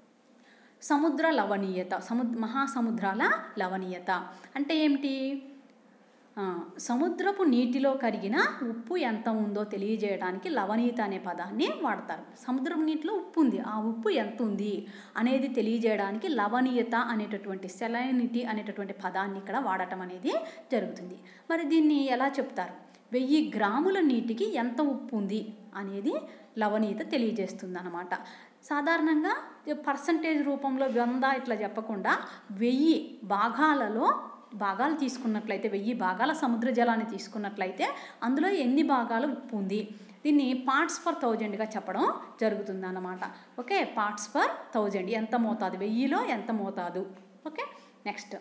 సముద్ర లవణీయత సముద్ర మహాసముద్రాల లవణీయత అంటే ఏమిటి ఆ, సముద్రపు నీటిలో కరిగిన ఉప్పు ఎంత ఉందో తెలియజేయడానికి లవణీయత అనే పదాన్ని వాడతారు సముద్రపు నీటిలో ఉప్పు ఉంది ఆ ఉప్పు ఎంత ఉంది అనేది తెలియజేయడానికి లవణీయత అనేటటువంటి సెలైనిటీ అనేటటువంటి పదాన్ని ఇక్కడ వాడటం అనేది జరుగుతుంది మరి దీన్ని ఎలా చెప్తారు వెయ్యి గ్రాముల నీటికి ఎంత ఉప్పు ఉంది అనేది లవణీయత తెలియజేస్తుంది అనమాట సాధారణంగా పర్సంటేజ్ రూపంలో వంద ఇట్లా చెప్పకుండా వెయ్యి భాగాలలో భాగాలు తీసుకున్నట్లయితే వెయ్యి భాగాల సముద్ర జలాన్ని తీసుకున్నట్లయితే అందులో ఎన్ని భాగాలు ఉప్పు ఉంది దీన్ని పార్ట్స్ ఫర్ థౌజండ్గా చెప్పడం జరుగుతుంది అన్నమాట ఓకే పార్ట్స్ ఫర్ థౌజండ్ ఎంత మోతాదు వెయ్యిలో ఎంత మోతాదు ఓకే నెక్స్ట్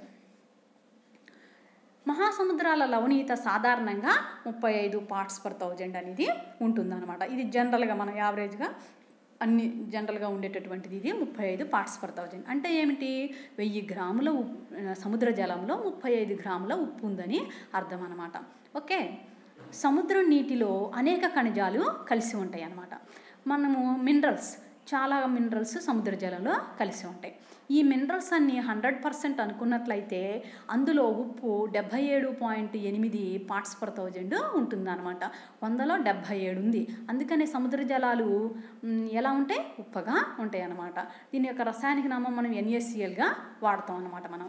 మహాసముద్రాల లవణీయత సాధారణంగా ముప్పై ఐదు పార్ట్స్ పర్ థౌజండ్ అనేది ఉంటుందన్నమాట ఇది జనరల్గా మనం యావరేజ్గా అన్ని జనరల్గా ఉండేటటువంటిది ఇది ముప్పై ఐదు పార్ట్స్ పర్ థౌజండ్ అంటే ఏమిటి వెయ్యి గ్రాముల ఉప్ సముద్ర జలంలో ముప్పై ఐదు గ్రాముల ఉప్పు ఉందని అర్థం అనమాట ఓకే సముద్రం నీటిలో అనేక ఖనిజాలు కలిసి ఉంటాయి అన్నమాట మనము మినరల్స్ చాలా మినరల్స్ సముద్ర జలంలో కలిసి ఉంటాయి ఈ మినరల్స్ అన్ని హండ్రెడ్ పర్సెంట్ అనుకున్నట్లయితే అందులో ఉప్పు డెబ్భై ఏడు పాయింట్ ఎనిమిది పార్ట్స్ పర్ థౌజండ్ ఉంటుందన్నమాట వందలో డెబ్భై ఏడు ఉంది అందుకని సముద్ర జలాలు మ్, ఎలా ఉంటాయి ఉప్పగా ఉంటాయి అన్నమాట దీని యొక్క రసాయనిక నామం మనం ఎన్ఏసిఎల్గా వాడతాం అన్నమాట మనం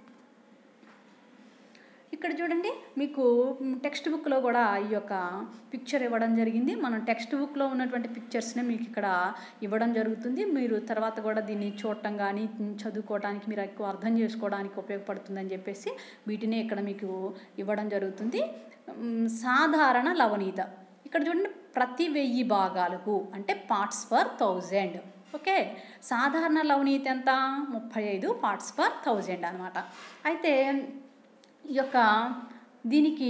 ఇక్కడ చూడండి మీకు టెక్స్ట్ బుక్లో కూడా ఈ యొక్క పిక్చర్ ఇవ్వడం జరిగింది మనం టెక్స్ట్ బుక్లో ఉన్నటువంటి పిక్చర్స్ని మీకు ఇక్కడ ఇవ్వడం జరుగుతుంది మీరు తర్వాత కూడా దీన్ని చూడటం కానీ చదువుకోవడానికి మీరు ఎక్కువ అర్థం చేసుకోవడానికి ఉపయోగపడుతుందని చెప్పేసి వీటిని ఇక్కడ మీకు ఇవ్వడం జరుగుతుంది మ్, సాధారణ లవణీయత ఇక్కడ చూడండి ప్రతి వెయ్యి భాగాలకు అంటే పార్ట్స్ పర్ థౌజండ్ ఓకే సాధారణ లవణీయత ఎంత ముప్పై ఐదు పార్ట్స్ పర్ థౌజండ్ అనమాట అయితే ఈ యొక్క దీనికి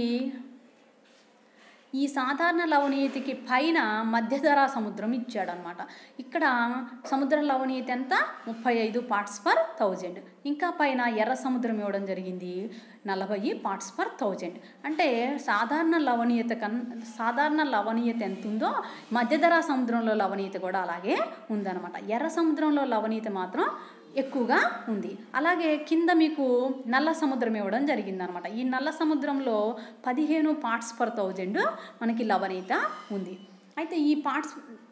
ఈ సాధారణ లవణీయతకి పైన మధ్యధరా సముద్రం ఇచ్చాడనమాట ఇక్కడ సముద్ర లవణీయత ఎంత ముప్పై ఐదు పార్ట్స్ పర్ థౌజండ్ ఇంకా పైన ఎర్ర సముద్రం ఇవ్వడం జరిగింది నలభై పార్ట్స్ పర్ థౌజండ్ అంటే సాధారణ లవణీయత కన్ సాధారణ లవణీయత ఎంత ఉందో మధ్యధరా సముద్రంలో లవణీయత కూడా అలాగే ఉందన్నమాట ఎర్ర సముద్రంలో లవణీయత మాత్రం ఎక్కువగా ఉంది అలాగే కింద మీకు నల్ల సముద్రం ఇవ్వడం జరిగిందనమాట ఈ నల్ల సముద్రంలో పదిహేను పార్ట్స్ పర్ థౌజండ్ మనకి లవణీయత ఉంది అయితే ఈ పార్ట్స్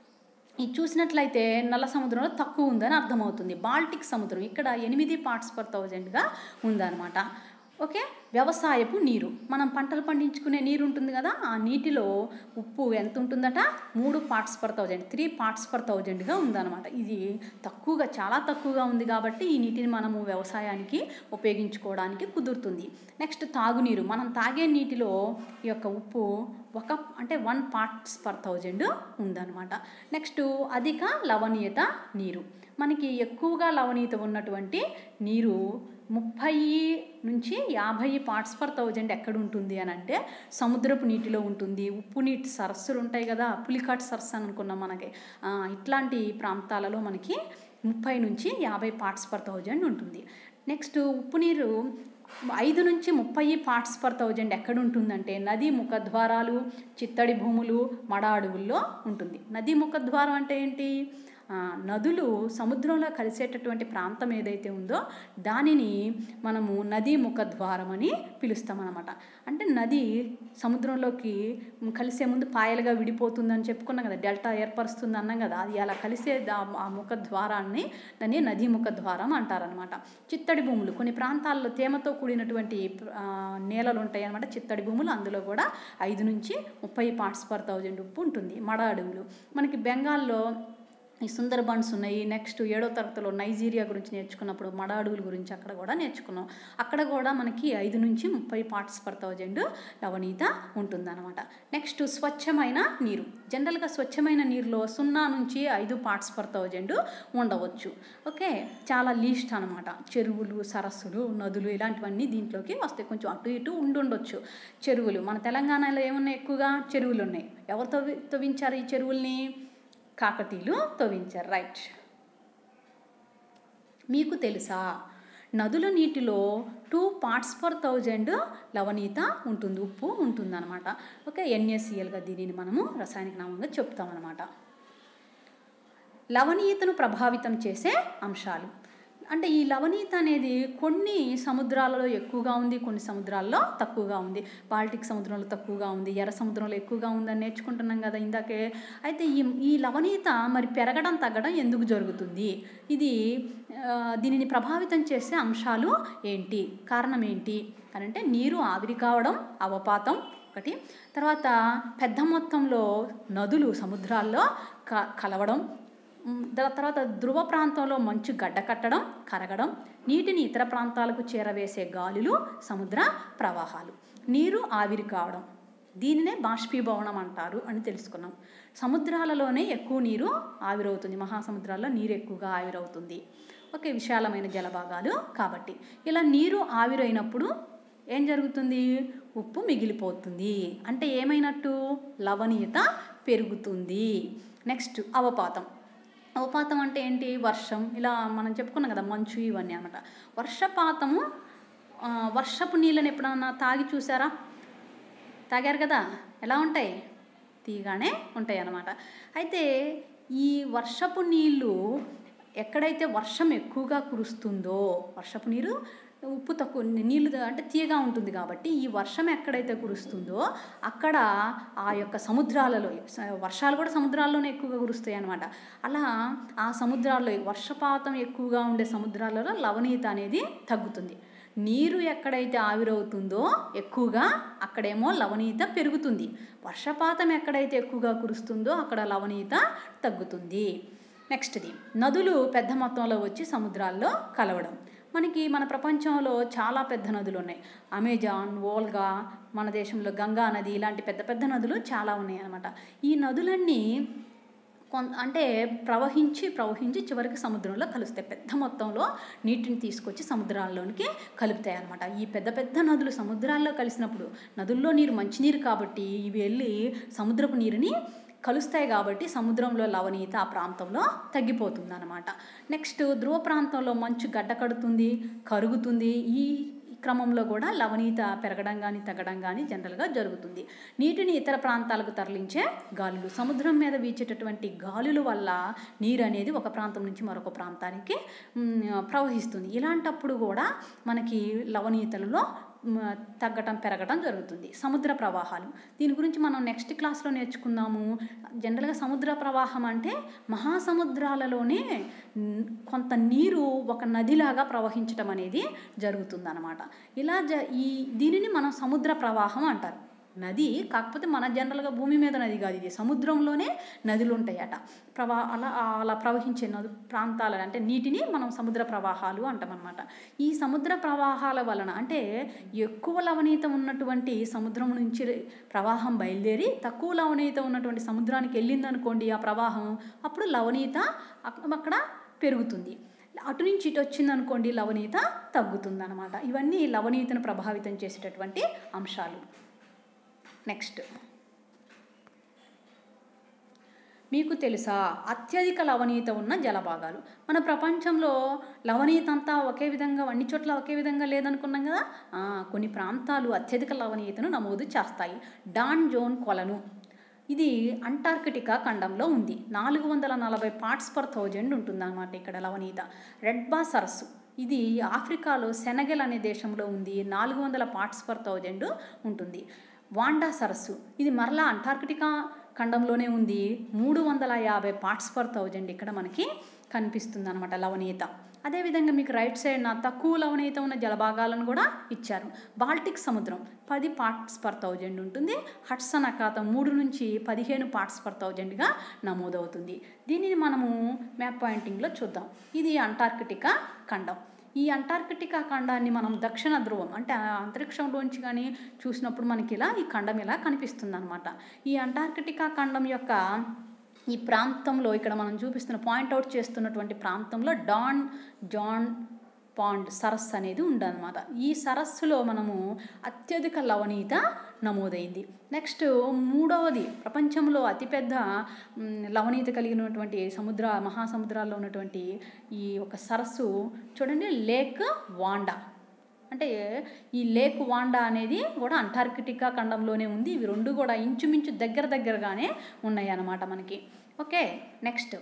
ఇది చూసినట్లయితే నల్ల సముద్రంలో తక్కువ ఉందని అర్థమవుతుంది బాల్టిక్ సముద్రం ఇక్కడ ఎనిమిది పార్ట్స్ పర్ థౌజండ్గా ఉందన్నమాట ఓకే వ్యవసాయపు నీరు మనం పంటలు పండించుకునే నీరు ఉంటుంది కదా ఆ నీటిలో ఉప్పు ఎంత ఉంటుందట మూడు parts per thousand three parts per థౌజండ్గా ఉందన్నమాట ఇది తక్కువగా చాలా తక్కువగా ఉంది కాబట్టి ఈ నీటిని మనము వ్యవసాయానికి ఉపయోగించుకోవడానికి కుదురుతుంది నెక్స్ట్ తాగునీరు మనం తాగే నీటిలో ఈ యొక్క ఉప్పు ఒక అంటే వన్ పార్ట్స్ పర్ థౌజండ్ ఉందన్నమాట నెక్స్ట్ అధిక లవణీయత నీరు మనకి ఎక్కువగా లవణీయత ఉన్నటువంటి నీరు ముప్పై నుంచి యాభై పార్ట్స్ పర్ థౌజండ్ ఎక్కడ ఉంటుంది అని అంటే సముద్రపు నీటిలో ఉంటుంది ఉప్పు నీటి సరస్సులు ఉంటాయి కదా పులికాట్ సరస్సు అని అనుకున్నాం మనకి ఆ, ఇట్లాంటి ప్రాంతాలలో మనకి ముప్పై నుంచి యాభై పార్ట్స్ పర్ థౌజండ్ ఉంటుంది నెక్స్ట్ ఉప్పు నీరు ఐదు నుంచి ముప్పై పార్ట్స్ పర్ థౌజండ్ ఎక్కడ ఉంటుందంటే నదీ ముఖద్వారాలు చిత్తడి భూములు మడ అడవుల్లో ఉంటుంది నదీ ముఖద్వారం అంటే ఏంటి ఆ, నదులు సముద్రంలో కలిసేటటువంటి ప్రాంతం ఏదైతే ఉందో దానిని మనము నదీ ముఖద్వారం అని పిలుస్తామన్నమాట అంటే నది సముద్రంలోకి కలిసే ముందు పాయలుగా విడిపోతుందని చెప్పుకున్నాం కదా డెల్టా ఏర్పరుస్తుంది అన్నాం కదా అది అలా కలిసే దా- ఆ ముఖద్వారాన్ని దాన్ని నదీ ముఖద్వారం అంటారనమాట చిత్తడి భూములు కొన్ని ప్రాంతాల్లో తేమతో కూడినటువంటి ఆ, నేలలు ఉంటాయి అనమాట చిత్తడి భూములు అందులో కూడా ఐదు నుంచి ముప్పై పార్ట్స్ పర్ థౌజండ్ ఉప్పు ఉంటుంది మడ అడవులు మనకి బెంగాల్లో ఈ సుందర్బన్స్ ఉన్నాయి నెక్స్ట్ ఏడో తరగతిలో నైజీరియా గురించి నేర్చుకున్నప్పుడు మడ అడవుల గురించి అక్కడ కూడా నేర్చుకున్నాం అక్కడ కూడా మనకి ఐదు నుంచి ముప్పై పార్ట్స్ పర్ థౌజండ్ లవణీయత ఉంటుందన్నమాట నెక్స్ట్ స్వచ్ఛమైన నీరు జనరల్గా స్వచ్ఛమైన నీరులో సున్నా నుంచి ఐదు పార్ట్స్ పర్ థౌజండ్ ఉండవచ్చు ఓకే చాలా లీస్ట్ అనమాట చెరువులు సరస్సులు నదులు ఇలాంటివన్నీ దీంట్లోకి వస్తాయి కొంచెం అటు ఇటు ఉండి ఉండొచ్చు చెరువులు మన తెలంగాణలో ఏమున్నాయి ఎక్కువగా చెరువులు ఉన్నాయి ఎవరు తవ్వి తవ్వించారు ఈ చెరువుల్ని కాకతీయులు తవ్వించారు రైట్ మీకు తెలుసా నదుల నీటిలో టూ పార్ట్స్ పర్ థౌజండ్ లవణీయత ఉంటుంది ఉప్పు ఉంటుందన్నమాట ఓకే ఎన్ఏసిఎల్గా దీనిని మనము రసాయనిక నామంగా చెప్తామన్నమాట లవణీయతను ప్రభావితం చేసే అంశాలు అంటే ఈ లవణీయత అనేది కొన్ని సముద్రాలలో ఎక్కువగా ఉంది కొన్ని సముద్రాల్లో తక్కువగా ఉంది బాల్టిక్ సముద్రంలో తక్కువగా ఉంది ఎర్ర సముద్రంలో ఎక్కువగా ఉందని నేర్చుకుంటున్నాం కదా ఇందాకే అయితే ఈ ఈ లవణీయత మరి పెరగడం తగ్గడం ఎందుకు జరుగుతుంది ఇది ఆ, దీనిని ప్రభావితం చేసే అంశాలు ఏంటి కారణం ఏంటి అని అంటే నీరు ఆవిరి కావడం అవపాతం ఒకటి తర్వాత పెద్ద మొత్తంలో నదులు సముద్రాల్లో క కలవడం మ్, దా- తర్వాత ధ్రువ ప్రాంతంలో మంచు గడ్డ కట్టడం కరగడం నీటిని ఇతర ప్రాంతాలకు చేరవేసే గాలులు సముద్ర ప్రవాహాలు నీరు ఆవిరి కావడం దీనినే బాష్పీభవనం అంటారు అని తెలుసుకున్నాం సముద్రాలలోనే ఎక్కువ నీరు ఆవిరవుతుంది మహాసముద్రాల్లో నీరు ఎక్కువగా ఆవిరవుతుంది ఓకే విశాలమైన జలభాగాలు కాబట్టి ఇలా నీరు ఆవిరైనప్పుడు ఏం జరుగుతుంది ఉప్పు మిగిలిపోతుంది అంటే ఏమైనట్టు లవణీయత పెరుగుతుంది నెక్స్ట్ అవపాతం అవపాతం అంటే ఏంటి వర్షం ఇలా మనం చెప్పుకున్నాం కదా మంచు ఇవన్నీ అనమాట వర్షపాతము ఆ, వర్షపు నీళ్ళని ఎప్పుడన్నా తాగి చూసారా తాగారు కదా ఎలా ఉంటాయి తీగానే ఉంటాయి అన్నమాట అయితే ఈ వర్షపు నీళ్ళు ఎక్కడైతే వర్షం ఎక్కువగా కురుస్తుందో వర్షపు నీరు ఉప్పు తక్కువ నీళ్ళు అంటే తీయగా ఉంటుంది కాబట్టి ఈ వర్షం ఎక్కడైతే కురుస్తుందో అక్కడ ఆ యొక్క సముద్రాలలో స- వర్షాలు కూడా సముద్రాల్లోనే ఎక్కువగా కురుస్తాయి అన్నమాట అలా ఆ సముద్రాల్లో వర్షపాతం ఎక్కువగా ఉండే సముద్రాలలో లవణీయత అనేది తగ్గుతుంది నీరు ఎక్కడైతే ఆవిరవుతుందో ఎక్కువగా అక్కడేమో లవణీయత పెరుగుతుంది వర్షపాతం ఎక్కడైతే ఎక్కువగా కురుస్తుందో అక్కడ లవణీయత తగ్గుతుంది నెక్స్ట్ది నదులు పెద్ద మొత్తంలో వచ్చి సముద్రాల్లో కలవడం మనకి మన ప్రపంచంలో చాలా పెద్ద నదులు ఉన్నాయి అమెజాన్ వోల్గా మన దేశంలో గంగా నది ఇలాంటి పెద్ద పెద్ద నదులు చాలా ఉన్నాయి అన్నమాట ఈ నదులన్నీ కొన్ అంటే ప్రవహించి ప్రవహించి చివరికి సముద్రంలో కలుస్తాయి పెద్ద మొత్తంలో నీటిని తీసుకొచ్చి సముద్రాల్లోనికి కలుపుతాయి అన్నమాట ఈ పెద్ద పెద్ద నదులు సముద్రాల్లో కలిసినప్పుడు నదుల్లో నీరు మంచినీరు కాబట్టి ఇవి వెళ్ళి సముద్రపు నీరుని కలుస్తాయి కాబట్టి సముద్రంలో లవణీయత ఆ ప్రాంతంలో తగ్గిపోతుంది అనమాట నెక్స్ట్ ధ్రువ ప్రాంతంలో మంచు గడ్డ కడుతుంది కరుగుతుంది ఈ క్రమంలో కూడా లవణీయత పెరగడం కానీ తగ్గడం కానీ జనరల్గా జరుగుతుంది నీటిని ఇతర ప్రాంతాలకు తరలించే గాలులు సముద్రం మీద వీచేటటువంటి గాలుల వల్ల నీరు అనేది ఒక ప్రాంతం నుంచి మరొక ప్రాంతానికి మ్, ప్రవహిస్తుంది ఇలాంటప్పుడు కూడా మనకి లవణీయతలలో మ్, తగ్గటం పెరగటం జరుగుతుంది సముద్ర ప్రవాహాలు దీని గురించి మనం నెక్స్ట్ క్లాస్లో నేర్చుకుందాము జనరల్గా సముద్ర ప్రవాహం అంటే మహాసముద్రాలలోనే న్- కొంత నీరు ఒక నదిలాగా ప్రవహించటం అనేది జరుగుతుందన్నమాట ఇలా జ ఈ దీనిని మనం సముద్ర ప్రవాహం అంటారు నది కాకపోతే మన జనరల్గా భూమి మీద నది కాదు ఇది సముద్రంలోనే నదులు ఉంటాయట ప్రవా అలా అలా ప్రవహించే నదు ప్రాంతాల అంటే నీటిని మనం సముద్ర ప్రవాహాలు అంటామన్నమాట ఈ సముద్ర ప్రవాహాల వలన అంటే ఎక్కువ లవణీయత ఉన్నటువంటి సముద్రం నుంచి ప్రవాహం బయలుదేరి తక్కువ లవణీయత ఉన్నటువంటి సముద్రానికి వెళ్ళిందనుకోండి ఆ ప్రవాహం అప్పుడు లవణీయత అక్- అక్కడ పెరుగుతుంది అటు నుంచి ఇటు వచ్చిందనుకోండి లవణీయత తగ్గుతుందన్నమాట ఇవన్నీ లవణీయతను ప్రభావితం చేసేటటువంటి అంశాలు నెక్స్ట్ మీకు తెలుసా అత్యధిక లవణీయత ఉన్న జలభాగాలు మన ప్రపంచంలో లవణీయత అంతా ఒకే విధంగా అన్ని చోట్ల ఒకే విధంగా లేదనుకున్నాం కదా ఆ, కొన్ని ప్రాంతాలు అత్యధిక లవణీయతను నమోదు చేస్తాయి డాన్ జోన్ కొలను ఇది అంటార్కిటికా ఖండంలో ఉంది నాలుగు వందల నలభై పార్ట్స్ పర్ థౌజండ్ ఉంటుందన్నమాట ఇక్కడ లవణీయత రెడ్ బా సరస్సు ఇది ఆఫ్రికాలో సెనగల్ అనే దేశంలో ఉంది నాలుగు వందల పార్ట్స్ పర్ థౌజండ్ ఉంటుంది వాండా సరస్సు ఇది మరలా అంటార్కిటికా ఖండంలోనే ఉంది మూడు వందల యాభై పార్ట్స్ పర్ థౌజండ్ ఇక్కడ మనకి కనిపిస్తుంది అనమాట లవణీయత అదేవిధంగా మీకు రైట్ సైడ్ నా తక్కువ లవణీయత ఉన్న జలభాగాలను కూడా ఇచ్చారు బాల్టిక్ సముద్రం పది పార్ట్స్ పర్ థౌజండ్ ఉంటుంది హట్సన్ అఖాతం మూడు నుంచి పదిహేను పార్ట్స్ పర్ థౌజండ్గా నమోదవుతుంది దీనిని మనము మ్యాప్ పాయింటింగ్లో చూద్దాం ఇది అంటార్కిటికా ఖండం ఈ అంటార్కిటికా ఖండాన్ని మనం దక్షిణ ధ్రువం అంటే ఆ అంతరిక్షంలోంచి కానీ చూసినప్పుడు మనకి ఇలా ఈ ఖండం ఇలా కనిపిస్తుంది అనమాట ఈ అంటార్కిటికా ఖండం యొక్క ఈ ప్రాంతంలో ఇక్కడ మనం చూపిస్తున్న పాయింట్అవుట్ చేస్తున్నటువంటి ప్రాంతంలో డాన్ జాన్ పాండ్ సరస్సు అనేది ఉండదన్నమాట ఈ సరస్సులో మనము అత్యధిక లవణీయత నమోదైంది నెక్స్ట్ మూడవది ప్రపంచంలో అతిపెద్ద మ్, లవణీయత కలిగినటువంటి సముద్ర మహాసముద్రాల్లో ఉన్నటువంటి ఈ ఒక సరస్సు చూడండి లేక్ వాండా అంటే ఈ లేక్ వాండా అనేది కూడా అంటార్కిటికా ఖండంలోనే ఉంది ఇవి రెండు కూడా ఇంచుమించు దగ్గర దగ్గరగానే ఉన్నాయి అన్నమాట మనకి ఓకే నెక్స్ట్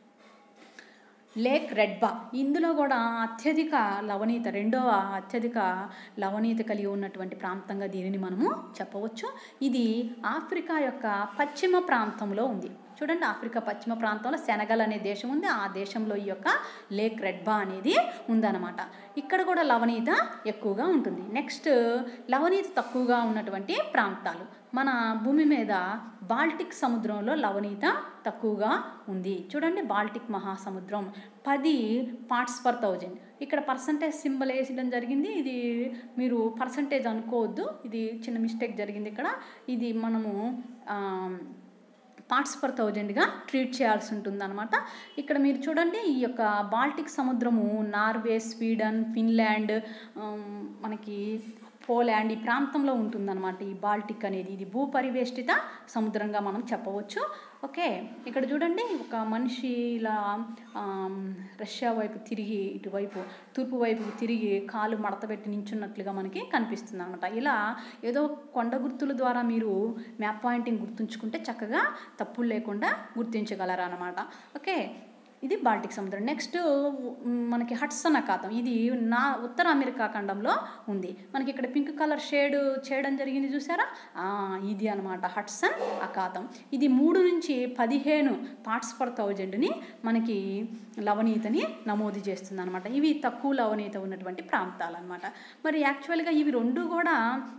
లేక్ రెడ్బా ఇందులో కూడా అత్యధిక లవణీయత రెండవ అత్యధిక లవణీయత కలిగి ఉన్నటువంటి ప్రాంతంగా దీనిని మనము చెప్పవచ్చు ఇది ఆఫ్రికా యొక్క పశ్చిమ ప్రాంతంలో ఉంది చూడండి ఆఫ్రికా పశ్చిమ ప్రాంతంలో సెనగల్ అనే దేశం ఉంది ఆ దేశంలో ఈ యొక్క లేక్ రెడ్బా అనేది ఉందన్నమాట ఇక్కడ కూడా లవణీయత ఎక్కువగా ఉంటుంది నెక్స్ట్ లవణీయత తక్కువగా ఉన్నటువంటి ప్రాంతాలు మన భూమి మీద బాల్టిక్ సముద్రంలో లవణీయత తక్కువగా ఉంది చూడండి బాల్టిక్ మహాసముద్రం పది పార్ట్స్ పర్ థౌజండ్ ఇక్కడ పర్సంటేజ్ సింబల్ వేసడం జరిగింది ఇది మీరు పర్సంటేజ్ అనుకోవద్దు ఇది చిన్న మిస్టేక్ జరిగింది ఇక్కడ ఇది మనము ఆ, పార్ట్స్ పర్ థౌజండ్గా ట్రీట్ చేయాల్సి ఉంటుందన్నమాట ఇక్కడ మీరు చూడండి ఈ యొక్క బాల్టిక్ సముద్రము నార్వే స్వీడన్ ఫిన్లాండ్ ఆమ్, మనకి పోలాండ్ ఈ ప్రాంతంలో ఉంటుందన్నమాట ఈ బాల్టిక్ అనేది ఇది భూపరివేష్టిత సముద్రంగా మనం చెప్పవచ్చు ఓకే ఇక్కడ చూడండి ఒక మనిషి ఇలా ఆమ్, రష్యా వైపు తిరిగి ఇటువైపు తూర్పు వైపు తిరిగి కాలు మడతపెట్టి నించున్నట్లుగా మనకి కనిపిస్తుంది అనమాట ఇలా ఏదో కొండ గుర్తుల ద్వారా మీరు మ్యాప్ పాయింటింగ్ గుర్తుంచుకుంటే చక్కగా తప్పులు లేకుండా గుర్తించగలరు అనమాట ఓకే ఇది బాల్టిక్ సముద్రం నెక్స్ట్ మ్, మనకి హట్సన్ అఖాతం ఇది నా ఉత్తర అమెరికా ఖండంలో ఉంది మనకి ఇక్కడ పింక్ కలర్ షేడ్ చేయడం జరిగింది చూసారా ఆ, ఇది అనమాట హట్సన్ అఖాతం ఇది మూడు నుంచి పదిహేను పార్ట్స్ పర్ థౌజండ్ని మనకి లవణీయతని నమోదు చేస్తుంది అనమాట ఇవి తక్కువ లవణీయత ఉన్నటువంటి ప్రాంతాలు అనమాట మరి యాక్చువల్గా ఇవి రెండు కూడా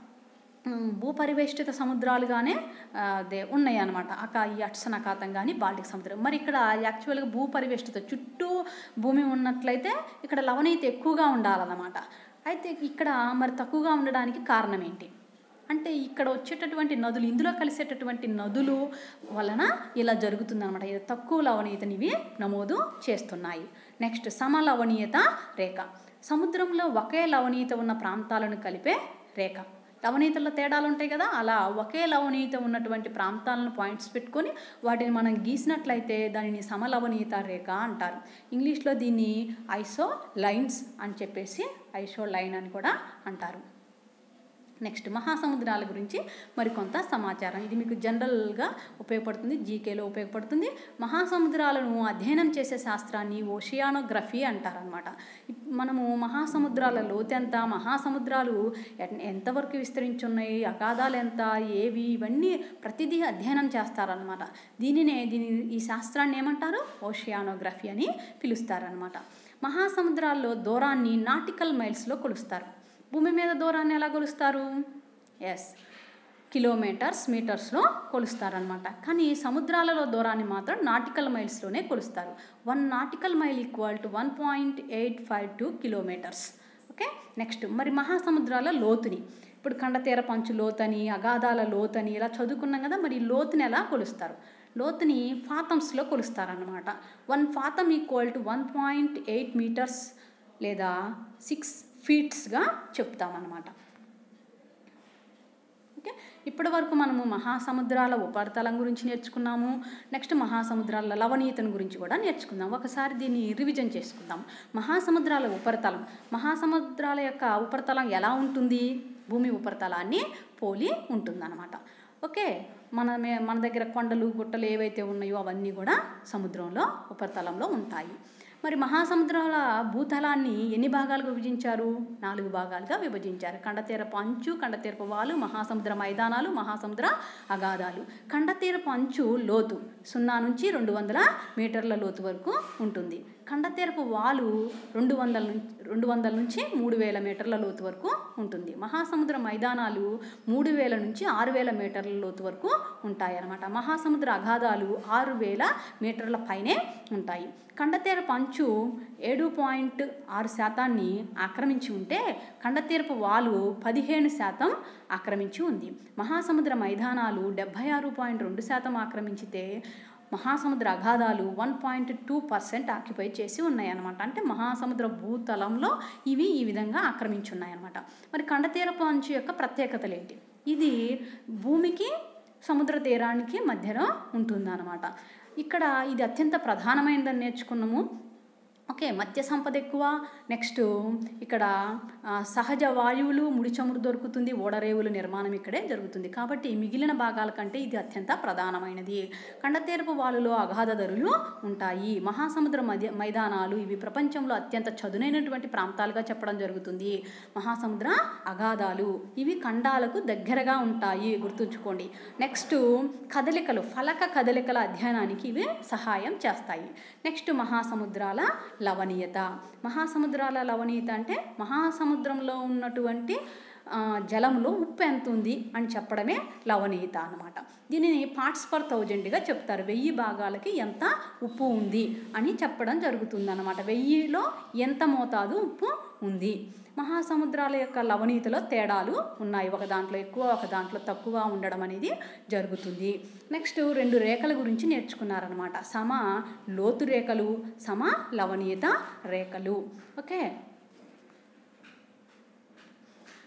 ఉమ్, భూపరివేష్టిత సముద్రాలుగానే ఆ, అదే ఉన్నాయి అనమాట అక ఈ అట్సన్ అఖాతం కానీ బాల్టిక్ సముద్రం మరి ఇక్కడ యాక్చువల్గా భూపరివేష్టిత చుట్టూ భూమి ఉన్నట్లయితే ఇక్కడ లవణీయత ఎక్కువగా ఉండాలన్నమాట అయితే ఇక్కడ మరి తక్కువగా ఉండడానికి కారణం ఏంటి అంటే ఇక్కడ వచ్చేటటువంటి నదులు ఇందులో కలిసేటటువంటి నదులు వలన ఇలా జరుగుతుందన్నమాట ఇది తక్కువ లవణీయతని ఇవి నమోదు చేస్తున్నాయి నెక్స్ట్ సమలవణీయత రేఖ సముద్రంలో ఒకే లవణీయత ఉన్న ప్రాంతాలను కలిపే రేఖ లవణీయతల్లో తేడాలు ఉంటాయి కదా అలా ఒకే లవణీయత ఉన్నటువంటి ప్రాంతాలను పాయింట్స్ పెట్టుకొని వాటిని మనం గీసినట్లయితే దానిని సమలవణీయత రేఖ అంటారు ఇంగ్లీష్లో దీన్ని ఐసో లైన్స్ అని చెప్పేసి ఐసో లైన్ అని కూడా అంటారు నెక్స్ట్ మహాసముద్రాల గురించి మరికొంత సమాచారం ఇది మీకు జనరల్గా ఉపయోగపడుతుంది జీకేలో ఉపయోగపడుతుంది మహాసముద్రాలను అధ్యయనం చేసే శాస్త్రాన్ని ఓషియానోగ్రఫీ అంటారనమాట మనము మహాసముద్రాల లోతెంత మహాసముద్రాలు ఎన్- ఎంతవరకు విస్తరించున్నాయి అగాధాలు ఎంత ఏవి ఇవన్నీ ప్రతిదీ అధ్యయనం చేస్తారనమాట దీనినే దీని ఈ శాస్త్రాన్ని ఏమంటారు ఓషియానోగ్రఫీ అని పిలుస్తారనమాట మహాసముద్రాల్లో దూరాన్ని నాటికల్ మైల్స్లో కొలుస్తారు భూమి మీద దూరాన్ని ఎలా కొలుస్తారు ఎస్ కిలోమీటర్స్ మీటర్స్లో కొలుస్తారనమాట కానీ సముద్రాలలో దూరాన్ని మాత్రం నాటికల్ మైల్స్లోనే కొలుస్తారు one nautical mile equal to one point eight five two kilometres okay next మరి మహాసముద్రాల లోతుని ఇప్పుడు కండతీర పంచు లోతని అగాధాల లోతని ఇలా చదువుకున్నాం కదా మరి ఈ లోతుని ఎలా కొలుస్తారు లోతుని ఫాతమ్స్లో కొలుస్తారనమాట one fathom equal to one point eight metres లేదా సిక్స్ ఫీట్స్గా చెప్తామన్నమాట ఓకే ఇప్పటి వరకు మనము మహాసముద్రాల ఉపరితలం గురించి నేర్చుకున్నాము నెక్స్ట్ మహాసముద్రాల లవణీయతను గురించి కూడా నేర్చుకుందాం ఒకసారి దీన్ని రివిజన్ చేసుకుందాం మహాసముద్రాల ఉపరితలం మహాసముద్రాల యొక్క ఉపరితలం ఎలా ఉంటుంది భూమి ఉపరితలాన్ని పోలి ఉంటుందన్నమాట ఓకే మన మే- మన దగ్గర కొండలు గుట్టలు ఏవైతే ఉన్నాయో అవన్నీ కూడా సముద్రంలో ఉపరితలంలో ఉంటాయి మరి మహాసముద్రాల భూతలాన్ని ఎన్ని భాగాలుగా విభజించారు నాలుగు భాగాలుగా విభజించారు కండతీరపు అంచు కండతీరపు వాలు మహాసముద్ర మైదానాలు మహాసముద్ర అగాధాలు కండతీరపు అంచు లోతు సున్నా నుంచి రెండు వందల మీటర్ల లోతు వరకు ఉంటుంది కండతీరపు వాలు రెండు వందల నుంచి రెండు వందల నుంచి మూడు వేల మీటర్ల లోతు వరకు ఉంటుంది మహాసముద్ర మైదానాలు మూడు వేల నుంచి ఆరు వేల మీటర్ల లోతు వరకు ఉంటాయి అన్నమాట మహాసముద్ర అగాధాలు ఆరు వేల మీటర్ల పైనే ఉంటాయి కండతీరపు అంచు ఏడు పాయింట్ ఆరు శాతాన్ని ఆక్రమించి ఉంటే కండతీరపు వాలు పదిహేను శాతం ఆక్రమించి ఉంది మహాసముద్ర మైదానాలు డెబ్భై ఆరు పాయింట్ రెండు శాతం ఆక్రమించితే మహాసముద్ర అగాధాలు one point two percent occupy చేసి ఉన్నాయన్నమాట అంటే మహాసముద్ర భూతలంలో ఇవి ఈ విధంగా ఆక్రమించి ఉన్నాయన్నమాట మరి కండతీరపు అంచు యొక్క ప్రత్యేకతలు ఏంటి ఇది భూమికి సముద్ర తీరానికి మధ్యలో ఉంటుందన్నమాట ఇక్కడ ఇది అత్యంత ప్రధానమైనదని నేర్చుకున్నాము ఓకే మత్స్య సంపద ఎక్కువ నెక్స్ట్ ఇక్కడ ఆ, సహజ వాయువులు ముడి చమురు దొరుకుతుంది ఓడరేవుల నిర్మాణం ఇక్కడే జరుగుతుంది కాబట్టి మిగిలిన భాగాల కంటే ఇది అత్యంత ప్రధానమైనది కండతీరపు వాలులో అగాధ ధరులు ఉంటాయి మహాసముద్ర మధ్య మైదానాలు ఇవి ప్రపంచంలో అత్యంత చదునైనటువంటి ప్రాంతాలుగా చెప్పడం జరుగుతుంది మహాసముద్ర అగాధాలు ఇవి ఖండాలకు దగ్గరగా ఉంటాయి గుర్తుంచుకోండి నెక్స్ట్ కదలికలు ఫలక కదలికల అధ్యయనానికి ఇవి సహాయం చేస్తాయి నెక్స్ట్ మహాసముద్రాల లవణీయత మహాసముద్రాల లవణీయత అంటే మహాసముద్రంలో ఉన్నటువంటి ఆ, జలంలో ఉప్పు ఎంత ఉంది అని చెప్పడమే లవణీయత అన్నమాట దీనిని పార్ట్స్ పర్ థౌజండ్గా చెప్తారు వెయ్యి భాగాలకి ఎంత ఉప్పు ఉంది అని చెప్పడం జరుగుతుంది అన్నమాట వెయ్యిలో ఎంత మోతాదు ఉప్పు ఉంది మహాసముద్రాల యొక్క లవణీయతలో తేడాలు ఉన్నాయి ఒక దాంట్లో ఎక్కువ ఒక దాంట్లో తక్కువ ఉండడం అనేది జరుగుతుంది నెక్స్ట్ రెండు రేఖల గురించి నేర్చుకున్నారనమాట సమ లోతు రేఖలు సమ లవణీయత రేఖలు ఓకే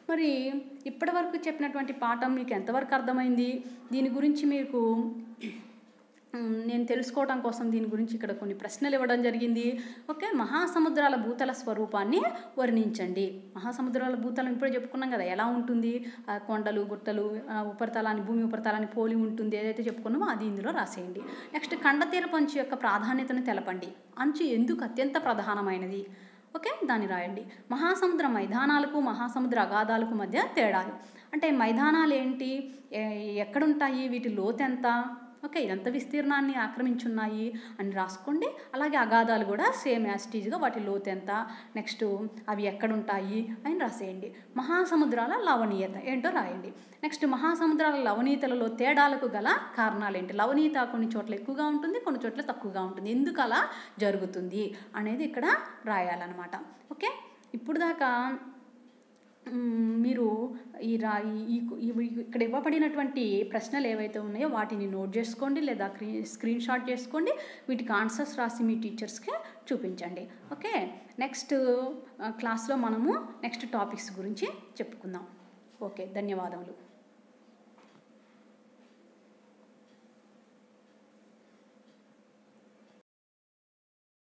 మరి ఇప్పటివరకు చెప్పినటువంటి పాఠం మీకు ఎంతవరకు అర్థమైంది దీని గురించి మీకు మ్, నేను తెలుసుకోవడం కోసం దీని గురించి ఇక్కడ కొన్ని ప్రశ్నలు ఇవ్వడం జరిగింది ఓకే మహాసముద్రాల భూతల స్వరూపాన్ని వర్ణించండి మహాసముద్రాల భూతలం ఇప్పుడే చెప్పుకున్నాం కదా ఎలా ఉంటుంది ఆ కొండలు గుట్టలు ఆ ఉపరితలాన్ని భూమి ఉపరితలాన్ని పోలి ఉంటుంది ఏదైతే చెప్పుకున్నామో అది ఇందులో రాసేయండి నెక్స్ట్ కండతీర పంచు యొక్క ప్రాధాన్యతను తెలపండి అంచు ఎందుకు అత్యంత ప్రధానమైనది ఓకే దాన్ని రాయండి మహాసముద్ర మైదానాలకు మహాసముద్ర అగాధాలకు మధ్య తేడాలు అంటే మైదానాలు ఏంటి ఏ- ఎక్కడుంటాయి వీటి లోతు ఎంత ఓకే ఎంత విస్తీర్ణాన్ని ఆక్రమించున్నాయి అని రాసుకోండి అలాగే అగాధాలు కూడా సేమ్ యాస్టీజ్గా వాటి లోతు ఎంత నెక్స్ట్ అవి ఎక్కడుంటాయి అని రాసేయండి మహాసముద్రాల లవణీయత ఏంటో రాయండి నెక్స్ట్ మహాసముద్రాల లవణీయతలలో తేడాలకు గల కారణాలు ఏంటి లవణీయత కొన్ని చోట్ల ఎక్కువగా ఉంటుంది కొన్ని చోట్ల తక్కువగా ఉంటుంది ఎందుకు అలా జరుగుతుంది అనేది ఇక్కడ రాయాలన్నమాట ఓకే ఇప్పుడు దాకా మ్, మీరు ఈ రా ఈ- ఈ ఈ- ఇక్కడ ఇవ్వబడినటువంటి ప్రశ్నలు ఏవైతే ఉన్నాయో వాటిని నోట్ చేసుకోండి లేదా క్రీ- స్క్రీన్ షాట్ చేసుకోండి వీటికి ఆన్సర్స్ రాసి మీ టీచర్స్కి చూపించండి ఓకే నెక్స్ట్ ఆ, క్లాస్లో మనము నెక్స్ట్ టాపిక్స్ గురించి చెప్పుకుందాం ఓకే ధన్యవాదములు